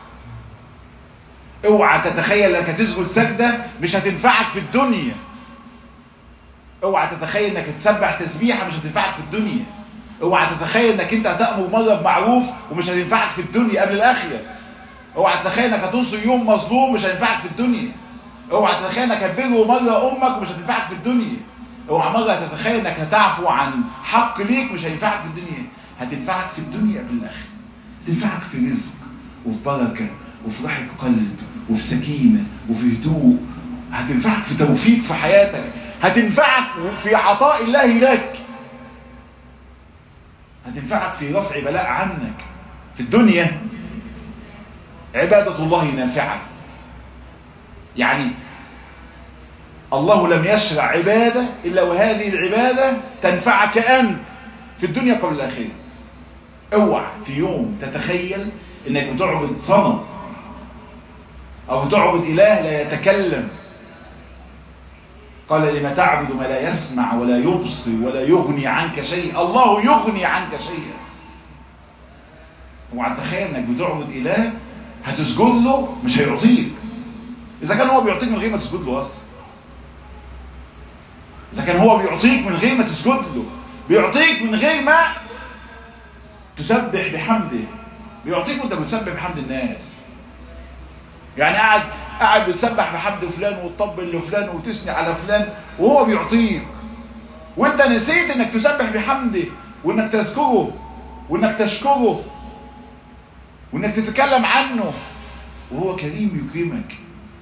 اوعى تتخيل انك تسجد سجدة مش هتنفعك في الدنيا اوعى تتخيل انك تسبح تسبيحة مش هتنفعك في الدنيا اوعى تتخيل انك انت هتأمر مرة بمعروف ومش هتنفعك في الدنيا قبل الاخرة اوعى تتخيل انك هتنصر يوم مظلوم مش هينفعك في الدنيا اوعى تتخيل انك هتبر مرة امك ومش هتنفعك في الدنيا اوعى مرة تتخيل انك هتعفو عن حق ليك مش هينفعك في الدنيا هتنفعك في الدنيا قبل الاخرة تنفعك في رزق وفي بركة وفي راحة قلب وفي سكينة وفي هدوء هتنفعك في توفيق في حياتك هتنفعك في عطاء الله لك هتنفعك في رفع بلاء عنك في الدنيا عبادة الله نافعة يعني الله لم يشرع عبادة إلا وهذه العبادة تنفعك أنت في الدنيا قبل الآخرة اوعى في يوم تتخيل انك بتعبد صنم او بتعبد اله لا يتكلم قال لما تعبد ما لا يسمع ولا يبصر ولا يغني عنك شيء الله يغني عنك شيئا اوعى تتخيل انك بتعبد اله هتسجد له مش هيعطيك اذا كان هو بيعطيك من غير ما تسجد له اصلا اذا كان هو بيعطيك من غير ما تسجد له بيعطيك من غير ما تسبح بحمده بيعطيك وانت بتسبح بحمد الناس يعني قاعد قاعد بتسبح بحمد فلان وتطبل لفلان وتثني على فلان وهو بيعطيك وانت نسيت انك تسبح بحمده وانك تذكره وانك تشكره وانك تتكلم عنه وهو كريم يكرمك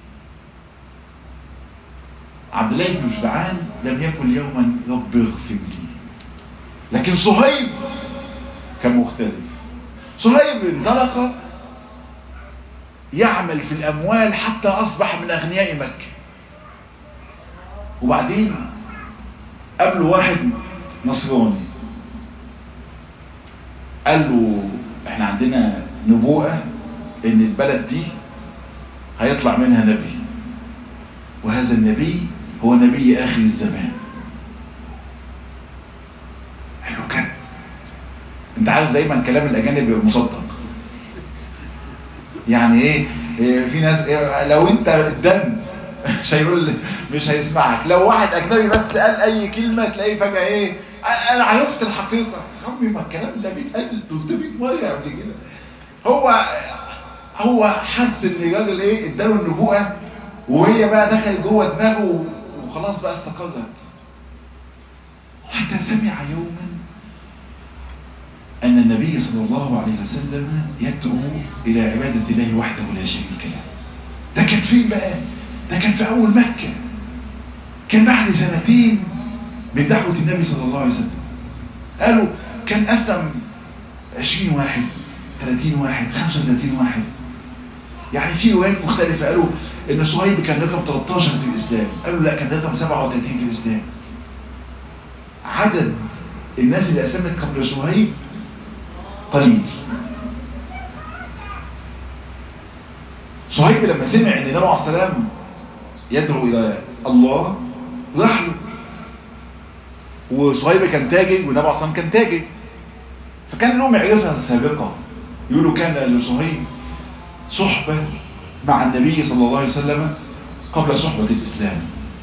عبد الله بن جدعان لم يقل يوما رب اغفر لي لكن صهيب كان مختلف صهيب انطلق يعمل في الاموال حتى اصبح من اغنياء مكة وبعدين قابله واحد نصراني قال له احنا عندنا نبوءة ان البلد دي هيطلع منها نبي وهذا النبي هو نبي اخر الزمان حلو كده انت عارف دايما كلام الاجانب بيبقى مصدق يعني ايه, إيه في ناس إيه لو انت الدم مش هيقول مش هيسمعك لو واحد اجنبي بس قال اي كلمه تلاقيه فجاه ايه انا عرفت الحقيقه يا ربي ما الكلام ده بيتقال 300 مره قبل كده هو هو حس ان الراجل ايه اداله النبوءه وهي بقى دخلت جوه دماغه وخلاص بقى استقرت حتى سمع يوما أن النبي صلى الله عليه وسلم يدعو إلى عبادة الله وحده لا شريك له ده كان فين بقى ده كان في أول مكة كان بعد سنتين من دعوة النبي صلى الله عليه وسلم قالوا كان أسلم 20 واحد 30 واحد 35 واحد يعني في روايات مختلفة قالوا ان صهيب كان رقم 13 في الاسلام قالوا لا كان رقم 37 في الاسلام عدد الناس اللي اسلمت قبل صهيب قليل صهيب لما سمع ان النبي عليه السلام يدعو الى الله راح له وصهيب كان تاجر والنبي عليه السلام كان تاجر فكان له معرفة سابقة يقولوا كان لصهيب صحبة مع النبي صلى الله عليه وسلم قبل صحبة الإسلام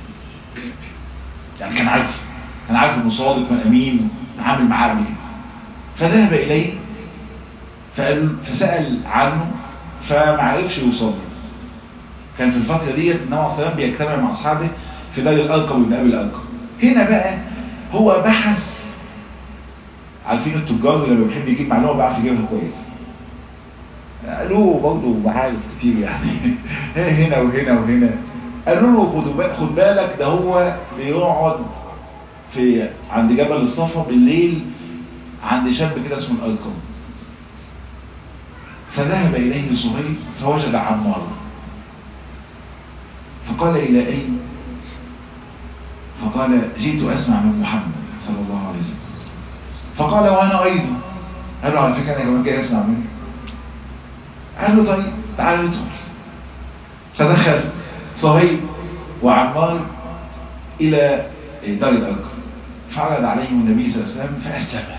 يعني كان عارف كان عارف انه صادق من امين عامل معاه قبل كده فذهب اليه فقال فسأل عنه فما عرفش يوصل كان في الفترة ديت النبي عليه الصلاة بيجتمع مع اصحابه في دار الارقم وابن ابي الارقم هنا بقى هو بحث عارفين التجار لما بيحب يجيب معلومه بيعرف يجيبها كويس له برضه معارف كتير يعني هنا وهنا وهنا قالوا له خد خد بالك ده هو بيقعد في عند جبل الصفا بالليل عند شاب كده اسمه الأرقم فذهب إليه صهيب فوجد عمار فقال إلى أين فقال جئت أسمع من محمد صلى الله عليه وسلم فقال وأنا أيضا قال له على فكرة أنا كمان جاي أسمع منك قال له طيب تعال ندخل فدخل صهيب وعمار إلى دار الأرقم فعرض عليهم النبي صلى الله عليه وسلم فأسلم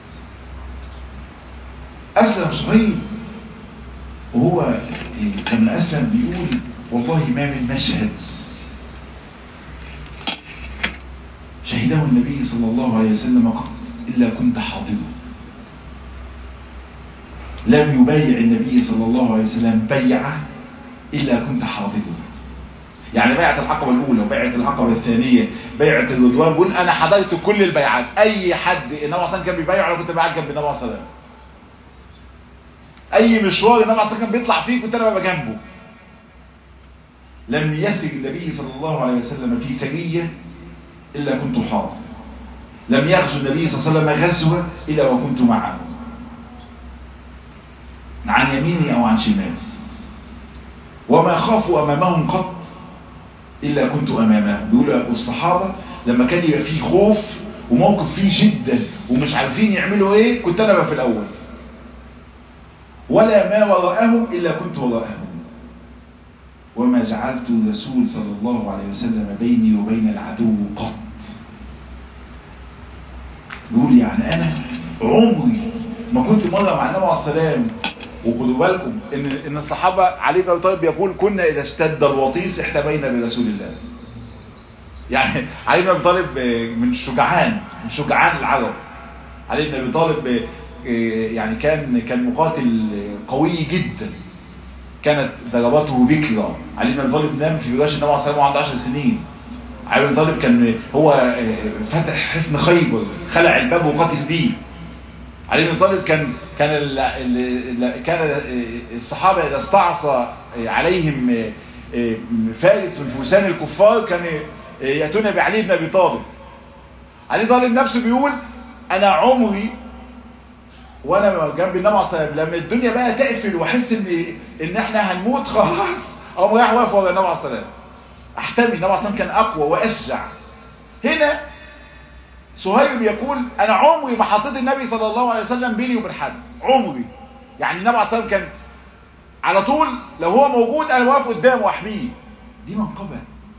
أسلم صهيب وهو لما أسلم بيقول والله ما من مشهد شهده النبي صلى الله عليه وسلم قط إلا كنت حاضره لم يبايع النبي صلى الله عليه وسلم بيعة إلا كنت حاضره يعني بيعة العقبة الأولى وبيعة العقبة الثانية بيعة الرضوان بقول أنا حضرت كل البيعات أي حد النبي صلى كان بيبايع أنا كنت بقعد جنب النبي صلى الله عليه وسلم أي مشوار النبي صلى كان بيطلع فيه كنت أنا ببقى جنبه لم يسر النبي صلى الله عليه وسلم في سرية إلا كنت حاضر لم يغزو النبي صلى الله عليه وسلم غزوة إلا وكنت معه عن يميني أو عن شمالي وما خافوا أمامهم قط إلا كنت أمامه بيقولوا الصحابة لما كان يبقى فيه خوف وموقف فيه جدا ومش عارفين يعملوا ايه كنت أنا بقى في الأول ولا ما وراءهم إلا كنت وراءهم وما جعلت الرسول صلى الله عليه وسلم بيني وبين العدو قط بيقول يعني أنا عمري ما كنت مرة مع النبي عليه السلام وخدوا بالكم ان ان الصحابه علي بن ابي طالب يقول كنا اذا اشتد الوطيس احتمينا برسول الله يعني علي بن ابي طالب من شجعان من شجعان العرب علي بن ابي طالب يعني كان كان مقاتل قوي جدا كانت ضرباته بكرة علي بن ابي طالب نام في فراش النبي عليه الصلاه والسلام وعنده 10 سنين علي بن ابي طالب كان هو فتح حصن خيبر خلع الباب وقاتل بيه علي بن ابي طالب كان كان ال ال كان الصحابه اذا استعصى عليهم فارس من فرسان الكفار كان ياتون بعلي بن ابي طالب علي بن طالب نفسه بيقول انا عمري وانا جنب النبي عليه الصلاه لما الدنيا بقى تقفل واحس ان ان احنا هنموت خلاص اقوم رايح واقف ورا النبي عليه الصلاه احتمي النبي عليه الصلاه كان اقوى واشجع هنا صهيب يقول انا عمري ما حطيت النبي صلى الله عليه وسلم بيني وبين حد عمري يعني النبي عليه الصلاه كان على طول لو هو موجود انا واقف قدامه واحميه دي منقبه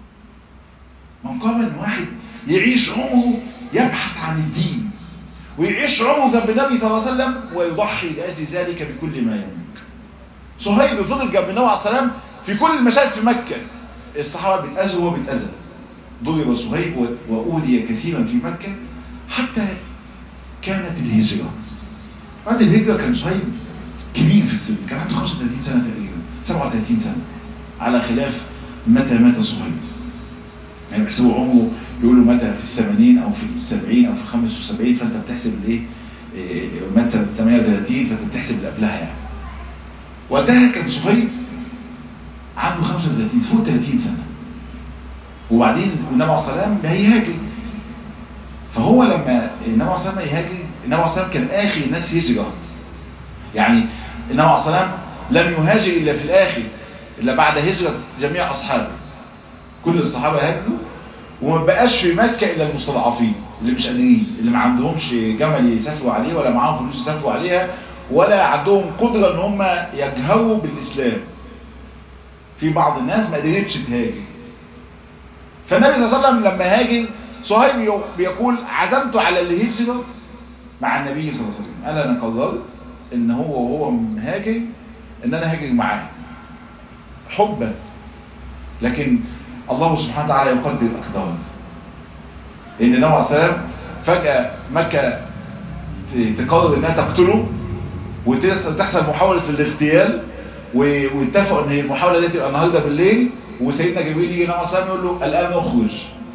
منقبه ان واحد يعيش عمره يبحث عن الدين ويعيش عمره جنب النبي صلى الله عليه وسلم ويضحي لاجل ذلك بكل ما يملك صهيب فضل جنب النبي عليه السلام في كل المشاهد في مكه الصحابه بيتاذوا وهو بيتاذى ضرب صهيب واوذي كثيرا في مكه حتى كانت الهجره بعد الهجره كان صهيب كبير في السن كان عنده 35 سنه تقريبا 37 سنه على خلاف متى مات صهيب يعني بيحسبوا عمره يقولوا متى في الثمانين او في السبعين او في الخمس والسبعين فانت بتحسب الايه مات سنة 38 فانت بتحسب اللي قبلها يعني وقتها كان صهيب عنده 35 فوق 30 سنة وبعدين النبي عليه الصلاة والسلام هيهاجر فهو لما النبي عليه الصلاة والسلام يهاجر النبي عليه الصلاة والسلام كان آخر الناس هجرة يعني النبي عليه الصلاة والسلام لم يهاجر إلا في الآخر إلا بعد هجرة جميع أصحابه كل الصحابة هاجروا وما بقاش في مكة إلا المستضعفين اللي مش قادرين اللي ما عندهمش جمل يسافروا عليه ولا معاهم فلوس يسافروا عليها ولا عندهم قدرة ان هم يجهروا بالإسلام في بعض الناس ما قدرتش تهاجر فالنبي صلى الله عليه وسلم لما هاجر صهيب بيقول عزمت على الهجرة مع النبي صلى الله عليه وسلم قال انا قررت ان هو وهو مهاجر ان انا هاجر معاه حبا لكن الله سبحانه وتعالى يقدر أقدارنا لأن النبي عليه السلام فجأة مكة تقرر انها تقتله وتحصل محاولة الاغتيال واتفقوا ان المحاولة دي تبقى النهاردة بالليل وسيدنا جبريل يجي النبي عليه السلام يقول له الآن نخرج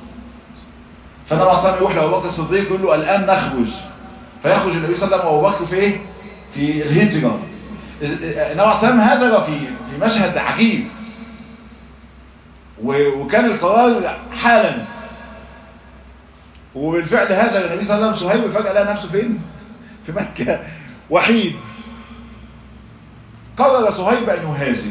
فالنبي عليه السلام يروح لأبو بكر الصديق يقول له الآن نخرج فيخرج النبي صلى الله عليه وسلم وأبو بكر في ايه؟ في الهجرة النبي عليه السلام هاجر في في مشهد عجيب وكان القرار حالا وبالفعل هاجر النبي صلى الله عليه وسلم صهيب فجأة لقى نفسه فين في مكة وحيد قرر صهيب أن يهاجر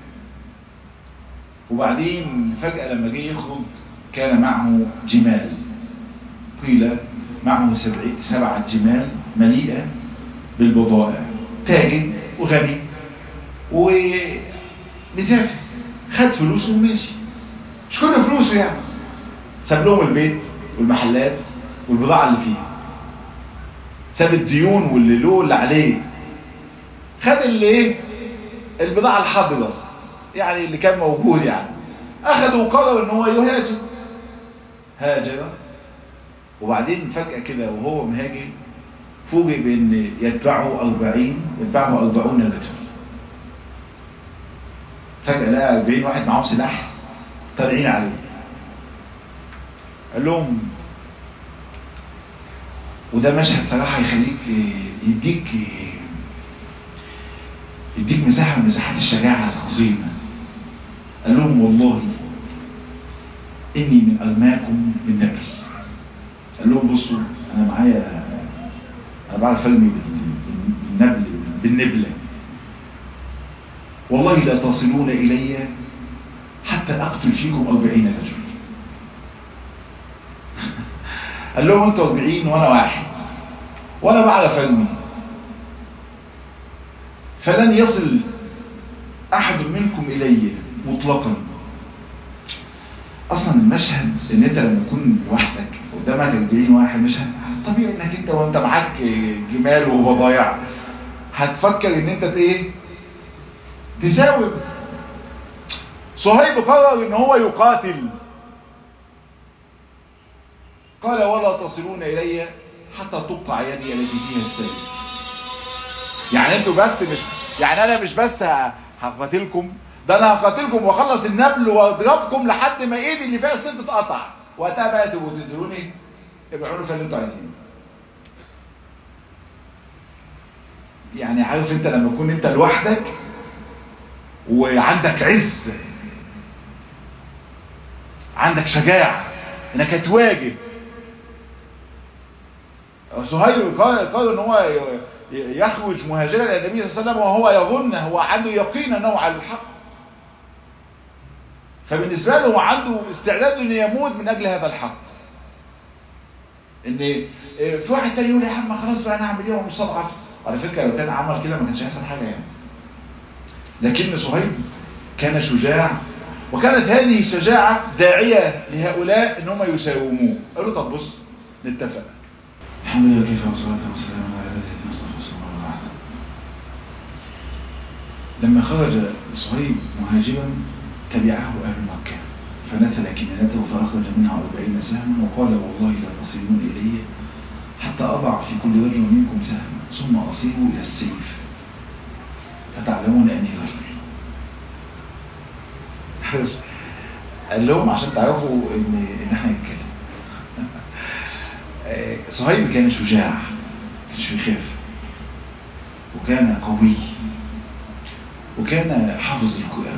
وبعدين فجأة لما جه يخرج كان معه جمال قيل معه سبعة جمال مليئة بالبضائع تاجر وغني ومسافر خد فلوسه وماشي مش كل فلوسه يعني ساب لهم البيت والمحلات والبضاعة اللي فيها ساب الديون واللي له اللي عليه خد اللي ايه البضاعة الحاضرة يعني اللي كان موجود يعني اخده وقرر ان هو يهاجر هاجر وبعدين فجأة كده وهو مهاجر فوجئ بان يتبعه أربعين يتبعه أربعون رجل فجأة لقى 40 واحد معاهم سلاح طالعين عليه قال لهم وده مشهد صراحة يخليك يديك يديك مساحة من مساحات الشجاعة العظيمة قال لهم والله إني من أرماكم بالنبل قال لهم بصوا أنا معايا أنا بعرف أرمي بالنبل بالنبلة والله لا تصلون إلي حتى أقتل فيكم أربعين رجل قال لهم أنتوا أربعين وأنا واحد وأنا بعرف أرمي فلن يصل أحد منكم إلي مطلقا أصلا المشهد إن أنت لما تكون لوحدك قدامك 40 واحد مش طبيعي إنك أنت وأنت معاك جمال وبضايع هتفكر إن أنت إيه تساوم صهيب قرر ان هو يقاتل قال ولا تصلون الي حتى تقطع يدي التي فيها السيف يعني انتوا بس مش يعني انا مش بس ه- هقاتلكم ده انا هقاتلكم واخلص النبل واضربكم لحد ما ايدي اللي فيها السن تتقطع وقتها بقى تبقوا تدروني ابعوا فيها اللي انتوا عايزينه يعني عارف انت لما تكون انت لوحدك وعندك عز عندك شجاعة انك هتواجه سهيل قال قال ان هو ي- ي- يخرج مهاجرا الى النبي صلى الله عليه وسلم وهو يظن هو عنده يقين انه على الحق فبالنسبه له هو عنده استعداد انه يموت من اجل هذا الحق ان إيه، في واحد تاني يقول يا عم خلاص بقى انا اعمل ايه ومستضعف على فكره لو كان عمل كده ما كانش هيحصل حاجه يعني لكن صهيب كان شجاع وكانت هذه الشجاعة داعية لهؤلاء ان هم يساوموه قالوا طب بص نتفق الحمد لله كيف والصلاة والسلام على عباده الذين اصطفى صلى الله عليه وسلم لما خرج صهيب مهاجرا تبعه أهل مكة فنثل كنانته فأخرج منها أربعين سهما وقال والله لا تصلون إلي حتى أضع في كل رجل منكم سهما ثم أصير إلى السيف فتعلمون أني رجل قال لهم عشان تعرفوا ان ان احنا نتكلم آه، صهيب كان شجاع كانش بيخاف وكان قوي وكان حافظ القرآن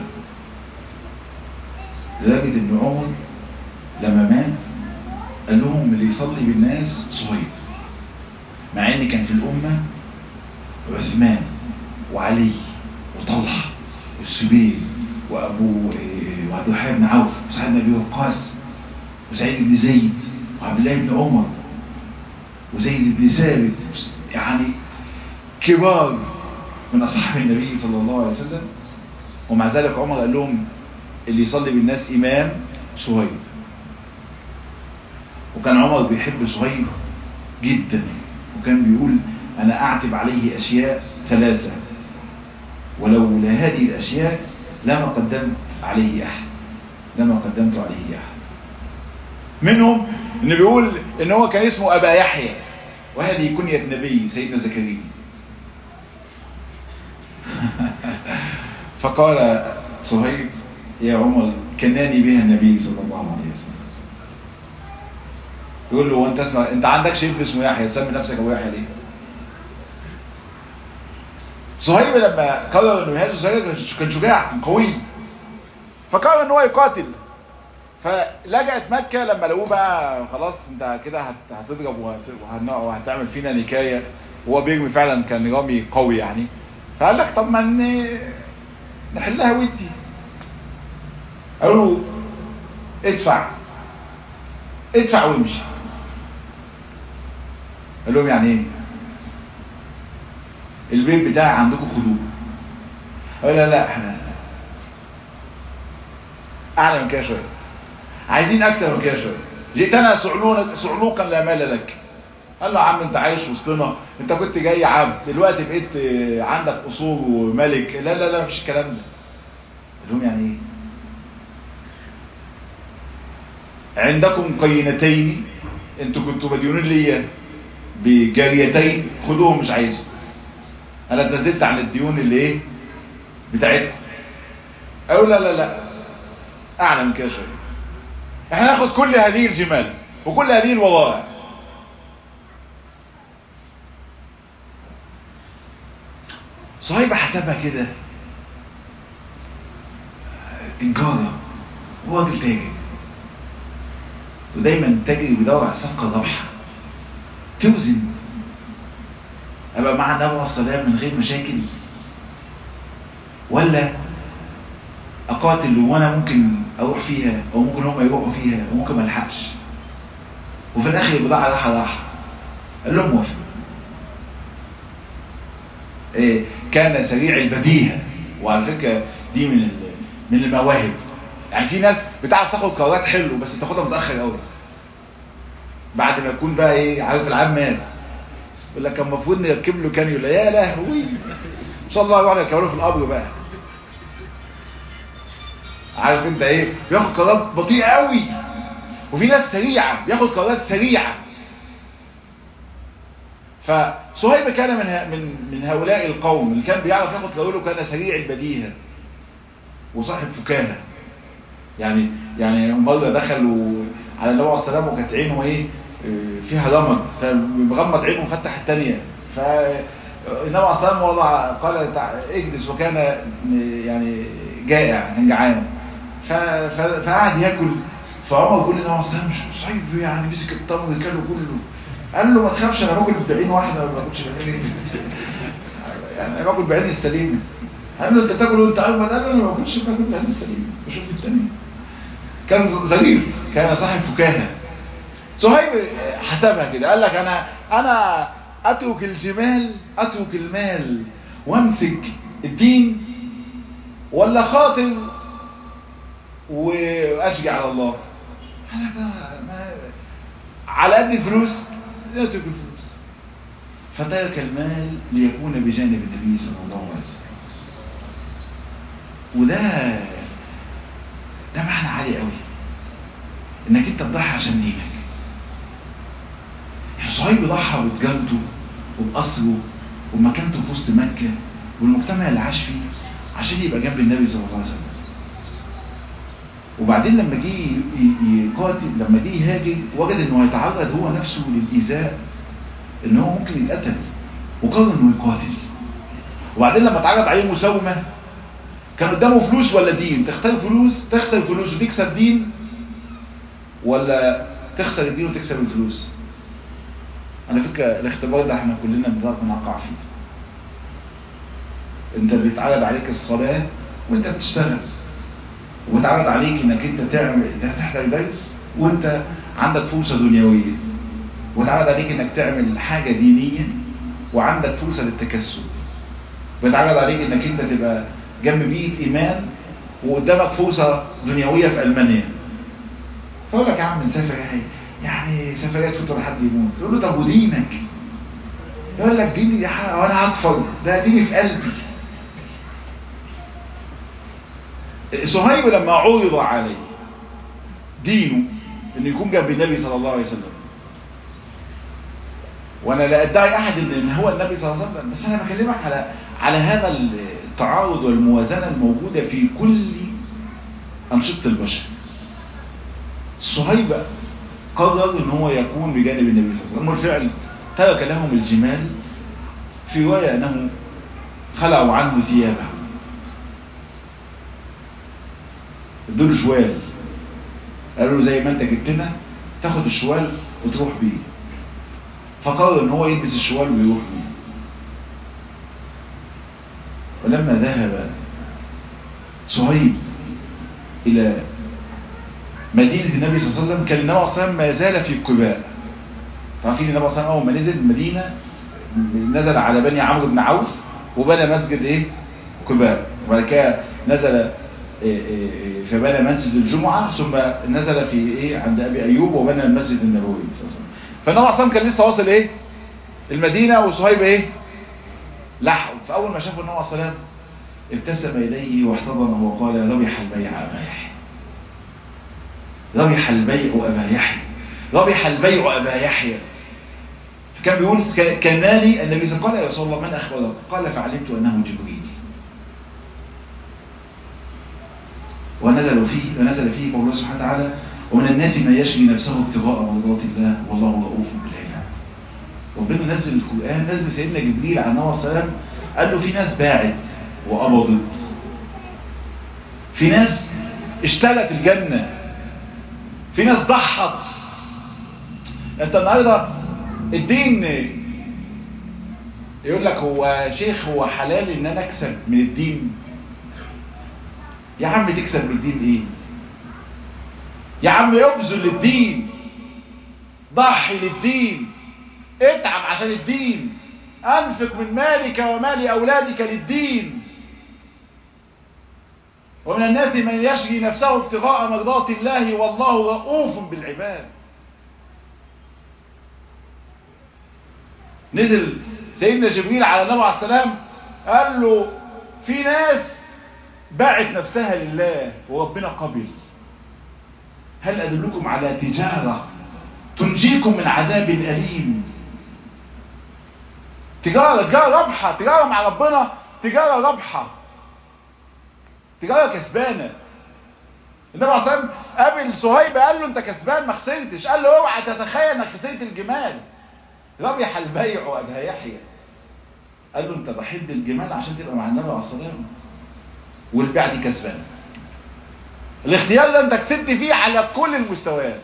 لدرجة ان عمر لما مات قال لهم اللي يصلي بالناس صهيب مع ان كان في الأمة عثمان وعلي وطلحة والزبير وأبو إيه، وعبد الرحمن بن عوف وسعد بن أبي وقاص وسعيد بن زيد وعبد الله بن عمر وزيد بن ثابت يعني كبار من أصحاب النبي صلى الله عليه وسلم ومع ذلك عمر قال لهم اللي يصلي بالناس إمام صهيب وكان عمر بيحب صهيب جدا وكان بيقول أنا أعتب عليه أشياء ثلاثة ولولا هذه الأشياء لما قدمت عليه أحد لما قدمت عليه أحد منهم إنه بيقول إن هو كان اسمه أبا يحيى وهذه كنية نبي سيدنا زكريا فقال صهيب يا عمر كناني بها النبي صلى الله عليه وسلم يقول له وانت اسمع انت عندكش ابن اسمه يحيى تسمي نفسك ابو يحيى ليه صهيب لما قرر انه يهاجر صهيب كان شجاع كان قوي فقرر ان هو يقاتل فلجأت مكة لما لقوه بقى خلاص انت كده هت- هتضرب وهت- وهن- وهتعمل فينا نكاية وهو بيرمي فعلا كان رامي قوي يعني فقال لك طب ما ن- نحلها ودي قالوا له ادفع ادفع وامشي قال لهم يعني ايه البيت بتاعي عندكم خدوه قال لا لا احنا اعلى من كده شويه عايزين اكتر من كده شويه جئتنا صعلونا صعلوقا لا مال لك قال له يا عم انت عايش وسطنا انت كنت جاي عبد دلوقتي بقيت اه، عندك اصول وملك لا لا لا مفيش الكلام ده قال لهم يعني ايه عندكم قينتين انتوا كنتوا مديونين ليا بجاريتين خدوهم مش عايزهم انا اتنزلت عن الديون اللي ايه بتاعتكم او لا لا لا اعلى من كده شويه احنا ناخد كل هذه الجمال وكل هذه الوضائع صهيب حسبها كده تجارة هو راجل تاجر ودايما التاجر بيدور على صفقة رابحة توزن ابقى مع النبي عليه السلام من غير مشاكل ولا اقاتل وانا ممكن اروح فيها او ممكن هم يروحوا فيها وممكن ما الحقش وفي الاخر البضاعه راحه راحه قال لهم موافق إيه كان سريع البديهه وعلى فكره دي من ال- من المواهب يعني في ناس بتعرف تاخد قرارات حلو بس تاخدها متاخر قوي بعد ما يكون بقى ايه عارف العام مات يقول لك كان المفروض نركب له كانيولا يا لهوي ان شاء الله يقعد يركبوا له في القبر بقى عارف انت ايه بياخد قرارات بطيئه قوي وفي ناس سريعه بياخد قرارات سريعه فصهيب كان من ه- من من هؤلاء القوم اللي كان بيعرف ياخد قوله كان سريع البديهه وصاحب فكاهه يعني يعني مرة دخلوا على النبي عليه السلام وكانت عينه ايه آه، فيها رمد فمغمض عينه وفتح الثانيه فالنبي عليه السلام وضع قال تع- اجلس وكان آه، يعني جائع كان جعان ف- ف- فقعد ياكل فعمر بيقول للنبي عليه السلام مش صعيب يعني مسك التمر كله كله قال له ما تخافش انا باكل بعين واحده ما باكلش بعين يعني انا باكل بعين السليمه قال له انت تاكل وانت اجمد قال له انا ما باكلش باكل بعين السليمه بشوف الثانيه كان ظريف كان صاحب فكاهه صهيب حسبها كده قال لك انا انا اترك الجمال اترك المال وامسك الدين ولا خاطر واشجع على الله انا بقى ما على قد الفلوس لا اترك الفلوس فترك المال ليكون بجانب النبي صلى الله عليه وسلم وده ده معنى عالي قوي انك انت تضحي عشان دينك صهيب ضحى بتجارته وبقصره وبمكانته في وسط مكة والمجتمع اللي عاش فيه عشان يبقى جنب النبي صلى الله عليه وسلم وبعدين لما جه ي- ي- يقاتل لما جه يهاجر وجد انه هيتعرض هو نفسه للايذاء ان هو ممكن يتقتل وقرر انه يقاتل وبعدين لما اتعرض عليه مساومه كان قدامه فلوس ولا دين تختار فلوس تخسر فلوس وتكسب دين ولا تخسر الدين وتكسب الفلوس على فكرة الاختبار ده احنا كلنا بنقدر نقع فيه انت بيتعرض عليك الصلاة وانت بتشتغل وبيتعرض عليك انك انت تعمل انت تحضر درس وانت عندك فرصة دنيوية وبيتعرض عليك انك تعمل حاجة دينية وعندك فرصة للتكسب بيتعرض عليك انك انت تبقى جنب بيئة ايمان وقدامك فرصة دنيوية في المانيا فاقول لك يا عم نسافر يعني يعني سفريات فطر حد يموت تقول له طب ودينك يقول لك ديني يا حق وانا هكفر ده ديني في قلبي صهيب لما عرض عليه دينه انه يكون جنب النبي صلى الله عليه وسلم وانا لا ادعي احد ان إن هو النبي صلى الله عليه وسلم بس انا بكلمك على على هذا التعارض والموازنه الموجوده في كل انشطه البشر صهيب قرر ان هو يكون بجانب النبي صلى الله عليه وسلم والفعل ترك لهم الجمال في روايه انه خلعوا عنه ثيابه دول شوال قالوا له زي ما انت جبتنا تاخد الشوال وتروح بيه فقرر ان هو يلبس الشوال ويروح بيه ولما ذهب صهيب الى مدينة النبي صلى الله عليه وسلم كان النبي صلى الله عليه وسلم ما زال في قباء عارفين النبي صلى الله عليه وسلم اول ما نزل المدينة نزل على بني عمرو بن عوف وبنى مسجد ايه قباء وبعد كده نزل فبنى مسجد الجمعة ثم نزل في ايه عند ابي ايوب وبنى المسجد النبوي صلى الله عليه وسلم فالنبي صلى الله عليه وسلم كان لسه واصل ايه المدينة وصهيب ايه لحقه فاول ما شافه النبي صلى الله عليه وسلم ابتسم اليه واحتضنه وقال ربح البيع ابا يحيى ربح البيع ابا يحيى ربح البيع ابا يحيى فكان بيقول كناني النبي صلى الله عليه وسلم قال يا رسول الله من اخبرك قال فعلمت انه جبريل ونزل فيه ونزل فيه قول الله سبحانه وتعالى ومن الناس من يشري نفسه ابتغاء مرضات الله والله رؤوف بالعباد ربنا نزل القرآن نزل سيدنا جبريل عليه الصلاة والسلام قال له في ناس باعت وقبضت في ناس اشتغلت الجنة في ناس ضحت انت النهارده الدين يقول لك هو شيخ هو حلال ان انا اكسب من الدين يا عم تكسب من الدين ايه يا عم ابذل للدين ضحي للدين اتعب عشان الدين انفق من مالك ومال اولادك للدين ومن الناس من يشري نفسه ابتغاء مرضات الله والله رؤوف بالعباد نزل سيدنا جبريل على النبي عليه السلام قال له في ناس باعت نفسها لله وربنا قبل هل أدلكم على تجارة تنجيكم من عذاب أليم تجارة تجارة رابحة تجارة مع ربنا تجارة رابحة تجارة كسبانة النبي عليه الصلاة والسلام قابل صهيب قال له انت كسبان ما خسرتش قال له اوعى تتخيل انك خسرت الجمال ربح البيع وابها يحيى قال له انت ضحيت بالجمال عشان تبقى مع النبي عليه الصلاة والسلام والبيع دي كسبانة الاختيار ده انت كسبت فيه على كل المستويات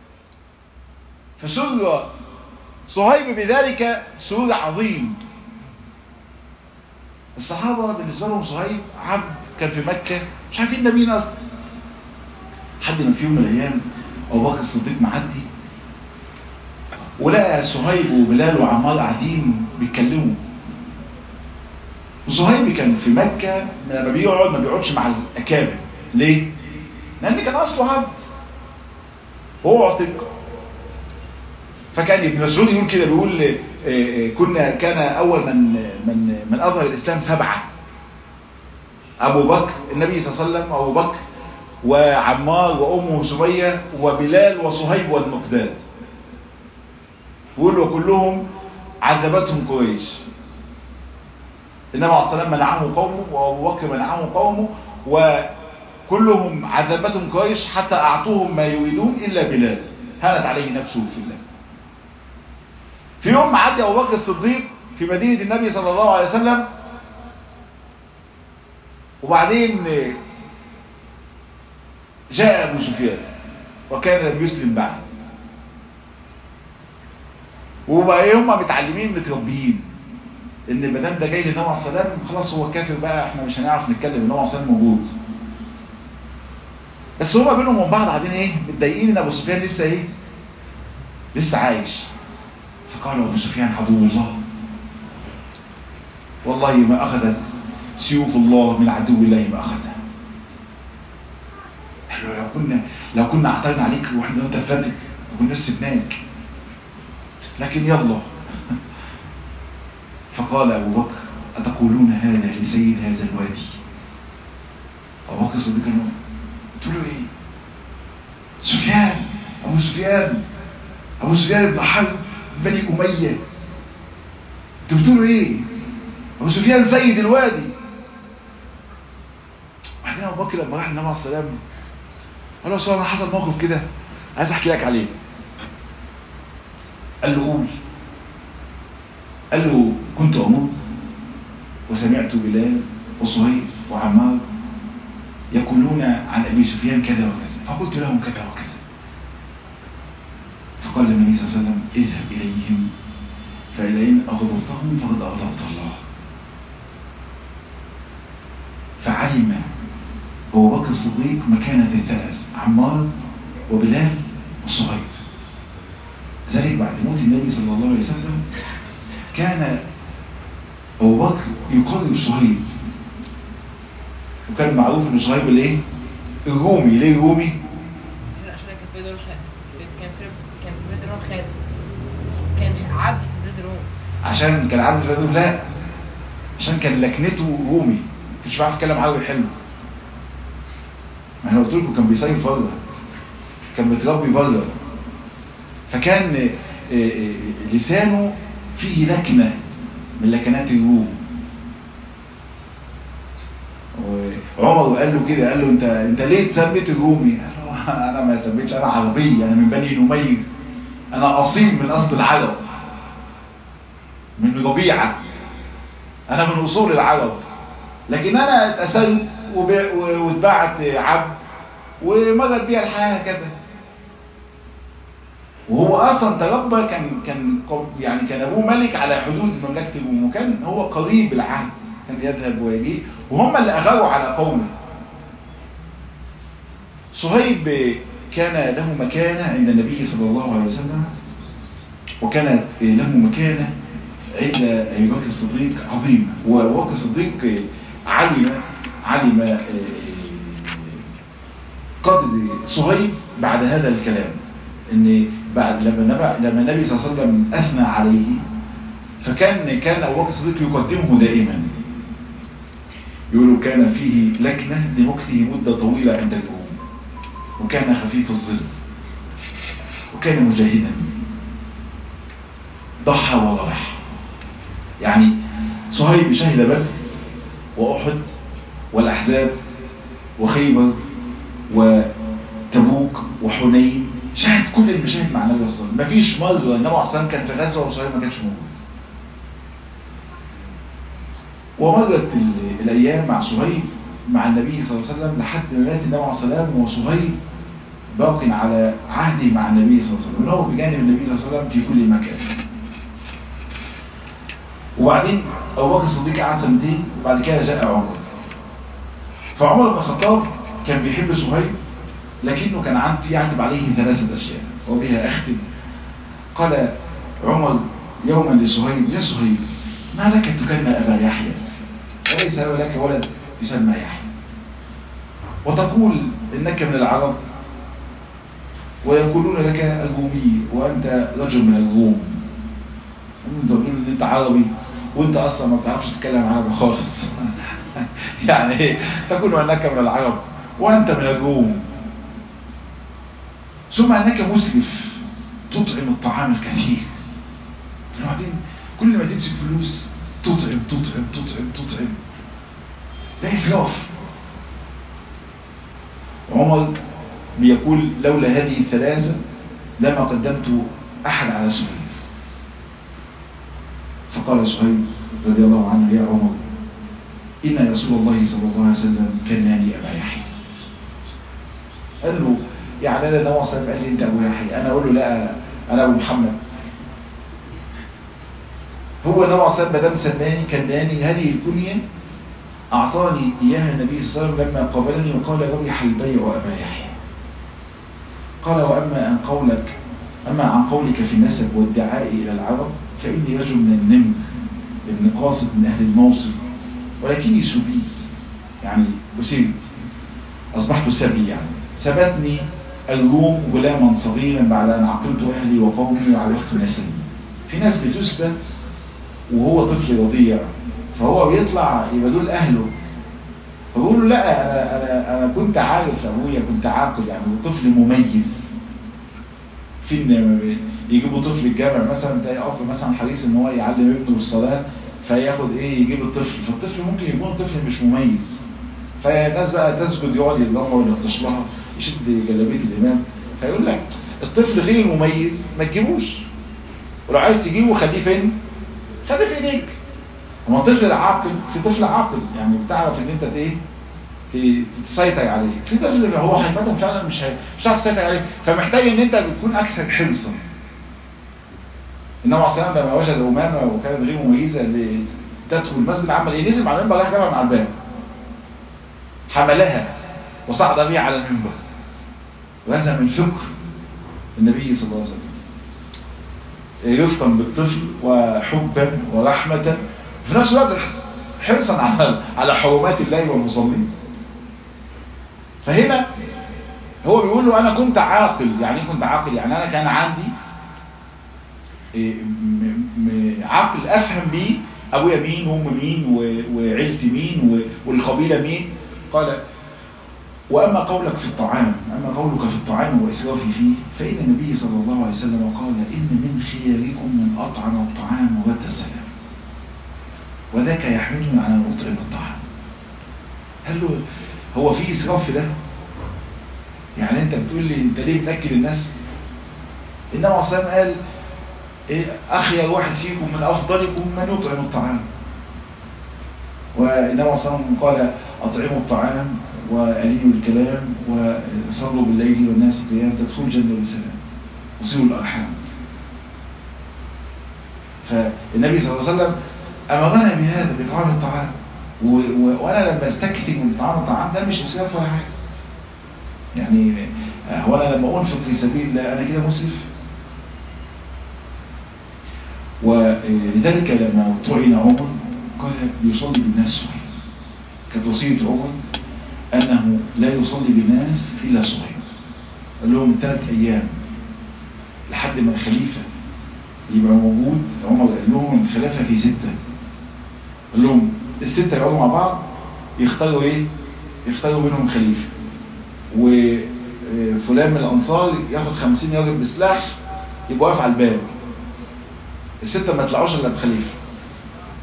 فسر صهيب بذلك سرور عظيم الصحابة بالنسبة لهم صهيب عبد كان في مكة مش عارفين ده مين اصلا حد ما في يوم من الايام ابو بكر الصديق معدي ولقى صهيب وبلال وعمار قاعدين بيتكلموا وصهيب كان في مكة لما بيقعد ما بيقعدش مع الاكابر ليه؟ لان كان اصله عبد هو اعتق فكان ابن مسعود يقول كده بيقول كنا كان اول من من من اظهر الاسلام سبعه ابو بكر النبي صلى الله عليه وسلم ابو بكر وعمار وامه سميه وبلال وصهيب والمقداد بيقول وكلهم عذبتهم قريش النبي عليه الصلاه والسلام منعه قومه وابو بكر منعه قومه وكلهم عذبتهم قريش حتى اعطوهم ما يريدون الا بلال هانت عليه نفسه في الله في يوم عدى ابو بكر الصديق في مدينة النبي صلى الله عليه وسلم وبعدين جاء ابو سفيان وكان لم يسلم بعد وبقى هم متعلمين متربيين ان المدام ده جاي للنبي عليه الصلاه والسلام خلاص هو كافر بقى احنا مش هنعرف نتكلم النبي عليه الصلاه والسلام موجود بس هما بينهم وبين بعض قاعدين ايه متضايقين ان ابو سفيان لسه ايه لسه عايش فقال ابو سفيان عدو الله والله ما اخذت سيوف الله من عدو الله ما اخذها لو كنا لو كنا اعترضنا عليك واحنا انت فاتك وكنا سبناك لكن يلا فقال ابو بكر اتقولون هذا لسيد هذا الوادي ابو بكر الصديق قال له قلت له ايه سفيان ابو سفيان ابو سفيان بن حرب بني اميه انتوا بتقولوا ايه ابو سفيان سيد الوادي بعدين ابو بكر لما راح النبي عليه السلام قال له انا حصل موقف كده عايز احكي لك عليه قال له قول قال له كنت امر وسمعت بلال وصهيب وعمار يقولون عن ابي سفيان كذا وكذا فقلت لهم كذا وكذا فقال النبي صلى الله عليه وسلم اذهب اليهم فإن أغضبتهم فقد أغضبت الله فعلم أبو بكر الصديق مكانة الثلاث عمار وبلال وصهيب ذلك بعد موت النبي صلى الله عليه وسلم كان أبو بكر يقرب صهيب وكان معروف ان صهيب الايه الرومي ليه رومي عشان كان في دور كان في كان في بلاد روم خادم كان عبد في بلاد روم عشان كان عبد الفادوم لا عشان كان لكنته رومي مش بيعرف يتكلم عربي حلو ما انا قلت لكم كان بيصيف بره كان متربي بره فكان لسانه فيه لكنه من لكنات الروم وعمر قال له كده قال له انت انت ليه تثبت الرومي قال له انا ما ثبتش انا عربي انا من بني نمير انا اصيل من اصل العرب من ربيعه انا من اصول العرب لكن انا اتأسلت واتبعت عبد ومرت بيها الحياه هكذا وهو اصلا تربى كان كان يعني كان ابوه ملك على حدود مملكه الروم وكان هو قريب العهد كان يذهب ويجي وهم اللي اغاروا على قومه صهيب كان له مكانة عند النبي صلى الله عليه وسلم وكانت له مكانة عند أبي بكر الصديق عظيمة وأبو بكر الصديق علم علم قدر صهيب بعد هذا الكلام ان بعد لما لما النبي صلى الله عليه وسلم اثنى عليه فكان كان ابو بكر الصديق يقدمه دائما يقولوا كان فيه لكنة لمكثه مدة طويلة عند الأم وكان خفيف الظل وكان مجاهدا ضحى وضرح يعني صهيب شهد بدر وأحد والأحزاب وخيبر وتبوك وحنين شاهد كل المشاهد مع النبي صلى الله عليه وسلم مفيش مرة النبي صلى الله عليه وسلم كان في غزوة وصهيب ما كانش موجود ومرت ال- الأيام مع صهيب مع النبي صلى الله عليه وسلم لحد ما مات النبي عليه الصلاة والسلام وصهيب باق على عهده مع النبي صلى الله عليه وسلم هو بجانب النبي صلى الله عليه وسلم في كل مكان وبعدين أبو بكر الصديق قعد سنتين وبعد كده جاء عمر فعمر بن الخطاب كان بيحب صهيب لكنه كان عنده يعتب عليه ثلاثة أشياء وبها أختم قال عمر يوما لصهيب يا صهيب ما لك تكنى أبا يحيى وليس لك ولد يسمى يحيى وتقول إنك من العرب ويقولون لك أجومي وأنت رجل من الروم انت تقول ان انت عربي وانت اصلا ما بتعرفش تتكلم عربي خالص يعني ايه تقول انك من العرب وانت من الروم ثم انك مسرف تطعم الطعام الكثير وبعدين كل ما تمسك فلوس تطعم تطعم تطعم تطعم ده اسراف عمر بيقول لولا هذه الثلاثة لما قدمت أحد على سهيل فقال سهيل رضي الله عنه يا عمر إن رسول الله صلى الله عليه وسلم كان لي أبا يحيى قال له يعني أنا نوع صلى قال لي أنت أبو يحيى أنا أقول له لا أنا أبو محمد هو نوع صلى ما دام سماني كان لاني هذه الكنية أعطاني إياها النبي صلى الله عليه وسلم لما قابلني وقال ربح البيع أبا يحيى قال وأما عن قولك أما عن قولك في النسب والدعاء إلى العرب فإني رجل من النمر ابن قاصد من أهل الموصل ولكني سبيت يعني أسرت أصبحت سبي يعني سبتني الروم غلاما صغيرا بعد أن عقلت أهلي وقومي وعرفت نسبي في ناس بتسبى وهو طفل رضيع فهو بيطلع يبقى دول أهله فبقول له لا أنا, أنا, أنا كنت عارف أبويا كنت عاقل يعني طفل مميز فين يجيبوا طفل الجامع مثلا تلاقي اب مثلا حريص ان هو يعلم ابنه الصلاه فياخد ايه يجيب الطفل فالطفل ممكن يكون طفل مش مميز فالناس بقى تسجد يقعد يتذمر ويلطش لها يشد جلابيه الامام فيقول لك الطفل غير مميز ما تجيبوش ولو عايز تجيبه خليه فين خليه في ايديك اما الطفل العاقل في طفل عاقل يعني بتعرف ان انت ايه تسيطر عليه في طفل هو حقيقة فعلا مش هي... مش هتعرف تسيطر عليه فمحتاج ان انت تكون اكثر حرصا النبي عليه الصلاه لما وجد امامه وكانت غير مميزه اللي تدخل المسجد عمل ايه نزل على المنبر راح جابها من على الباب حملها وصعد بها على المنبر وهذا من فكر النبي صلى الله عليه وسلم رفقا بالطفل وحبا ورحمه في نفس الوقت حرصا على على حرمات الله والمصلين فهنا هو بيقول له انا كنت عاقل يعني كنت عاقل يعني انا كان عندي عقل افهم بيه ابويا مين وام مين وعيلتي مين والقبيله مين قال واما قولك في الطعام اما قولك في الطعام واسرافي فيه فان النبي صلى الله عليه وسلم قال ان من خياركم من اطعم الطعام وغدا السلام وذاك يحملني على ان اطعم الطعام هل له هو في اسراف في ده يعني انت بتقول لي انت ليه بتاكل الناس انما عصام قال إيه اخير واحد فيكم من افضلكم من يطعم الطعام وانما عصام قال اطعموا الطعام وألينوا الكلام وصلوا بالليل والناس قيام تدخلوا الجنة بسلام وصلوا الأرحام فالنبي صلى الله عليه وسلم أمرنا بهذا بإطعام الطعام و... و... وأنا لما استكثر من إطعام الطعام ده مش إسراف ولا حاجة يعني هو أنا لما أنفق في سبيل الله أنا كده مسرف ولذلك لما طعن عمر قال يصلي بالناس صحيح كانت وصية عمر أنه لا يصلي بالناس إلا صغير قال لهم ثلاث أيام لحد ما الخليفة يبقى موجود عمر قال لهم الخلافة في ستة قال لهم الستة يقعدوا مع بعض يختاروا ايه يختاروا منهم خليفة وفلان من الأنصار ياخد خمسين راجل بسلاح يبقى واقف على الباب الستة ما يطلعوش إلا بخليفة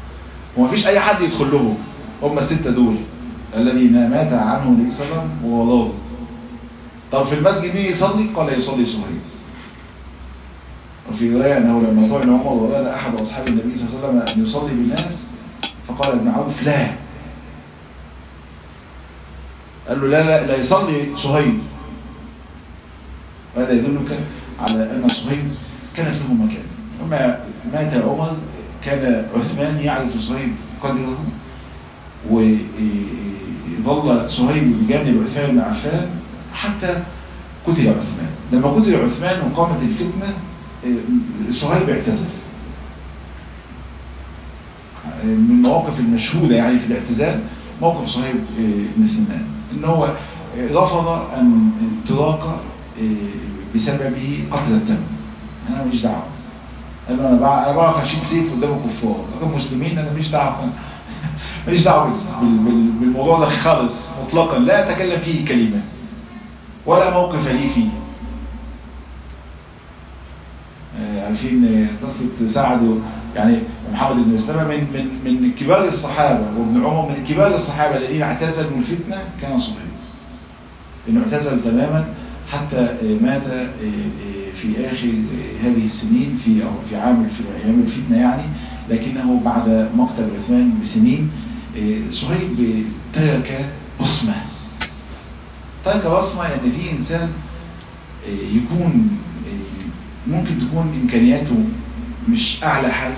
ومفيش اي حد يدخل لهم هم الستة دول الذين مات عنه النبي صلى الله عليه وسلم وهو ضابط طب في المسجد مين يصلي قال يصلي صهيب وفي رواية أنه لما طعن عمر وأراد أحد أصحاب النبي صلى الله عليه وسلم أن يصلي بالناس فقال ابن عوف لا قال له لا لا, لا يصلي صهيب وهذا يدلك على أن صهيب كانت له مكان لما مات عمر كان عثمان يعرف صهيب قدره وظل صهيب بجانب عثمان بن عفان حتى قتل عثمان لما قتل عثمان وقامت الفتنة صهيب اعتزل من المواقف المشهودة يعني في الاعتزال موقف صهيب بن سنان ان هو رفض ان تراق بسببه قتل التم انا مش دعوه انا انا بعرف اشيل سيف قدام الكفار رقم مسلمين انا مش دعوه ماليش دعوه بالموضوع ده خالص مطلقا لا اتكلم فيه كلمه ولا موقف لي فيه عارفين قصة سعد يعني محمد بن مسلمة من من من كبار الصحابة وابن عمر من كبار الصحابة الذين اعتزلوا الفتنة كان صهيب انه اعتزل تماما حتى مات في آخر هذه السنين في أو في عام في أيام الفتنة يعني لكنه بعد مقتل عثمان بسنين صهيب ترك بصمة ترك بصمة يعني في إنسان يكون ممكن تكون إمكانياته مش أعلى حاجة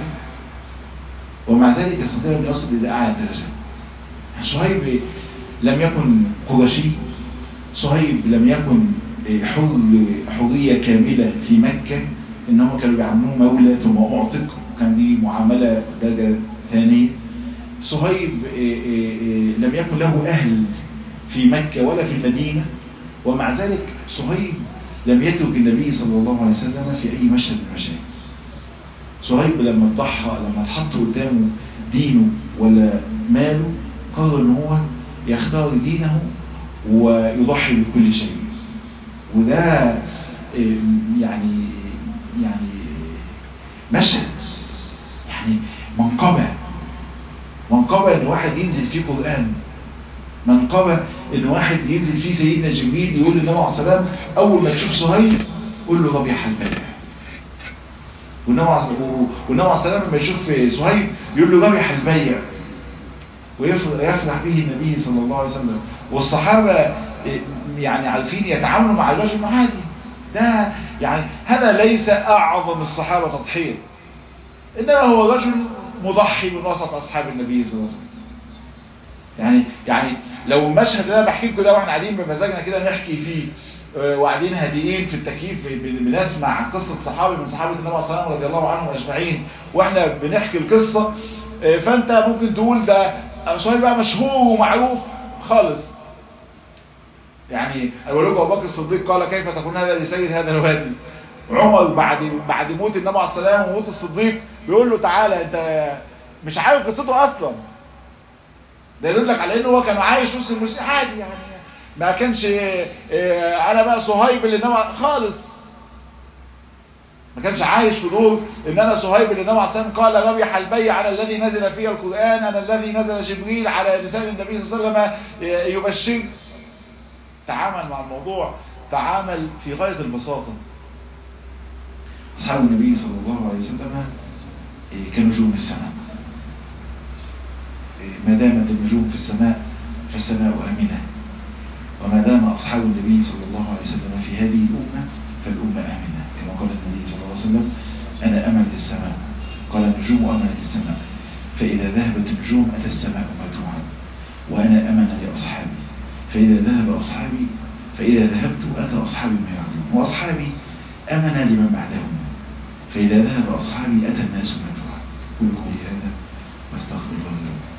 ومع ذلك يستطيع أن يصل إلى أعلى درجة صهيب لم يكن قرشي صهيب لم يكن حر حرية كاملة في مكة إنهم كانوا بيعملوه مولى ثم أعتق وكان دي معاملة درجة ثانية صهيب لم يكن له أهل في مكة ولا في المدينة ومع ذلك صهيب لم يترك النبي صلى الله عليه وسلم في أي مشهد من المشاهد صهيب لما ضحى لما اتحط قدامه دينه ولا ماله قرر ان هو يختار دينه ويضحي بكل شيء وده يعني يعني مشهد يعني منقبة منقبة ان واحد ينزل فيه قرآن منقبة ان واحد ينزل فيه سيدنا جبريل يقول للنبي عليه السلام اول ما تشوف صهيب قول له ربيع البلع والنبي عليه السلام لما يشوف صهيب يقول له ربيع البيع ويفرح به النبي صلى الله عليه وسلم والصحابة يعني عارفين يتعاملوا مع الرجل عادي ده يعني هذا ليس أعظم الصحابة تضحية إنما هو رجل مضحي من وسط أصحاب النبي صلى الله عليه وسلم يعني يعني لو المشهد اللي انا بحكي لكم ده واحنا قاعدين بمزاجنا كده نحكي فيه وقاعدين هادئين في التكييف بنسمع قصة صحابي من صحابة النبي صلى الله عليه وسلم رضي الله عنهم اجمعين واحنا بنحكي القصة فانت ممكن تقول ده صهيب بقى مشهور ومعروف خالص يعني اقول لكم ابو بكر الصديق قال كيف تكون هذا لسيد هذا الوادي عمر بعد بعد موت النبي عليه السلام وموت الصديق بيقول له تعالى انت مش عارف قصته اصلا ده يدلك على انه هو كان عايش وسط المسلمين عادي يعني ما كانش انا بقى صهيب اللي انما خالص ما كانش عايش في دور ان انا صهيب اللي النبي عليه الصلاه قال ربيح البيع على الذي نزل فيه القران انا الذي نزل جبريل على لسان النبي صلى الله عليه وسلم يبشر تعامل مع الموضوع تعامل في غايه البساطه اصحاب النبي صلى الله عليه وسلم كنجوم السماء ما دامت النجوم في السماء فالسماء آمنة وما دام أصحاب النبي صلى الله عليه وسلم في هذه الأمة فالأمة آمنة كما قال النبي صلى الله عليه وسلم أنا أمنت السماء قال النجوم أمنت السماء فإذا ذهبت النجوم أتى السماء ما توعد وأنا أمن لأصحابي فإذا ذهب أصحابي فإذا ذهبت أتى أصحابي ما يعدون وأصحابي أمن لمن بعدهم فإذا ذهب أصحابي أتى الناس ما توعد قولوا قولي هذا واستغفر الله لكم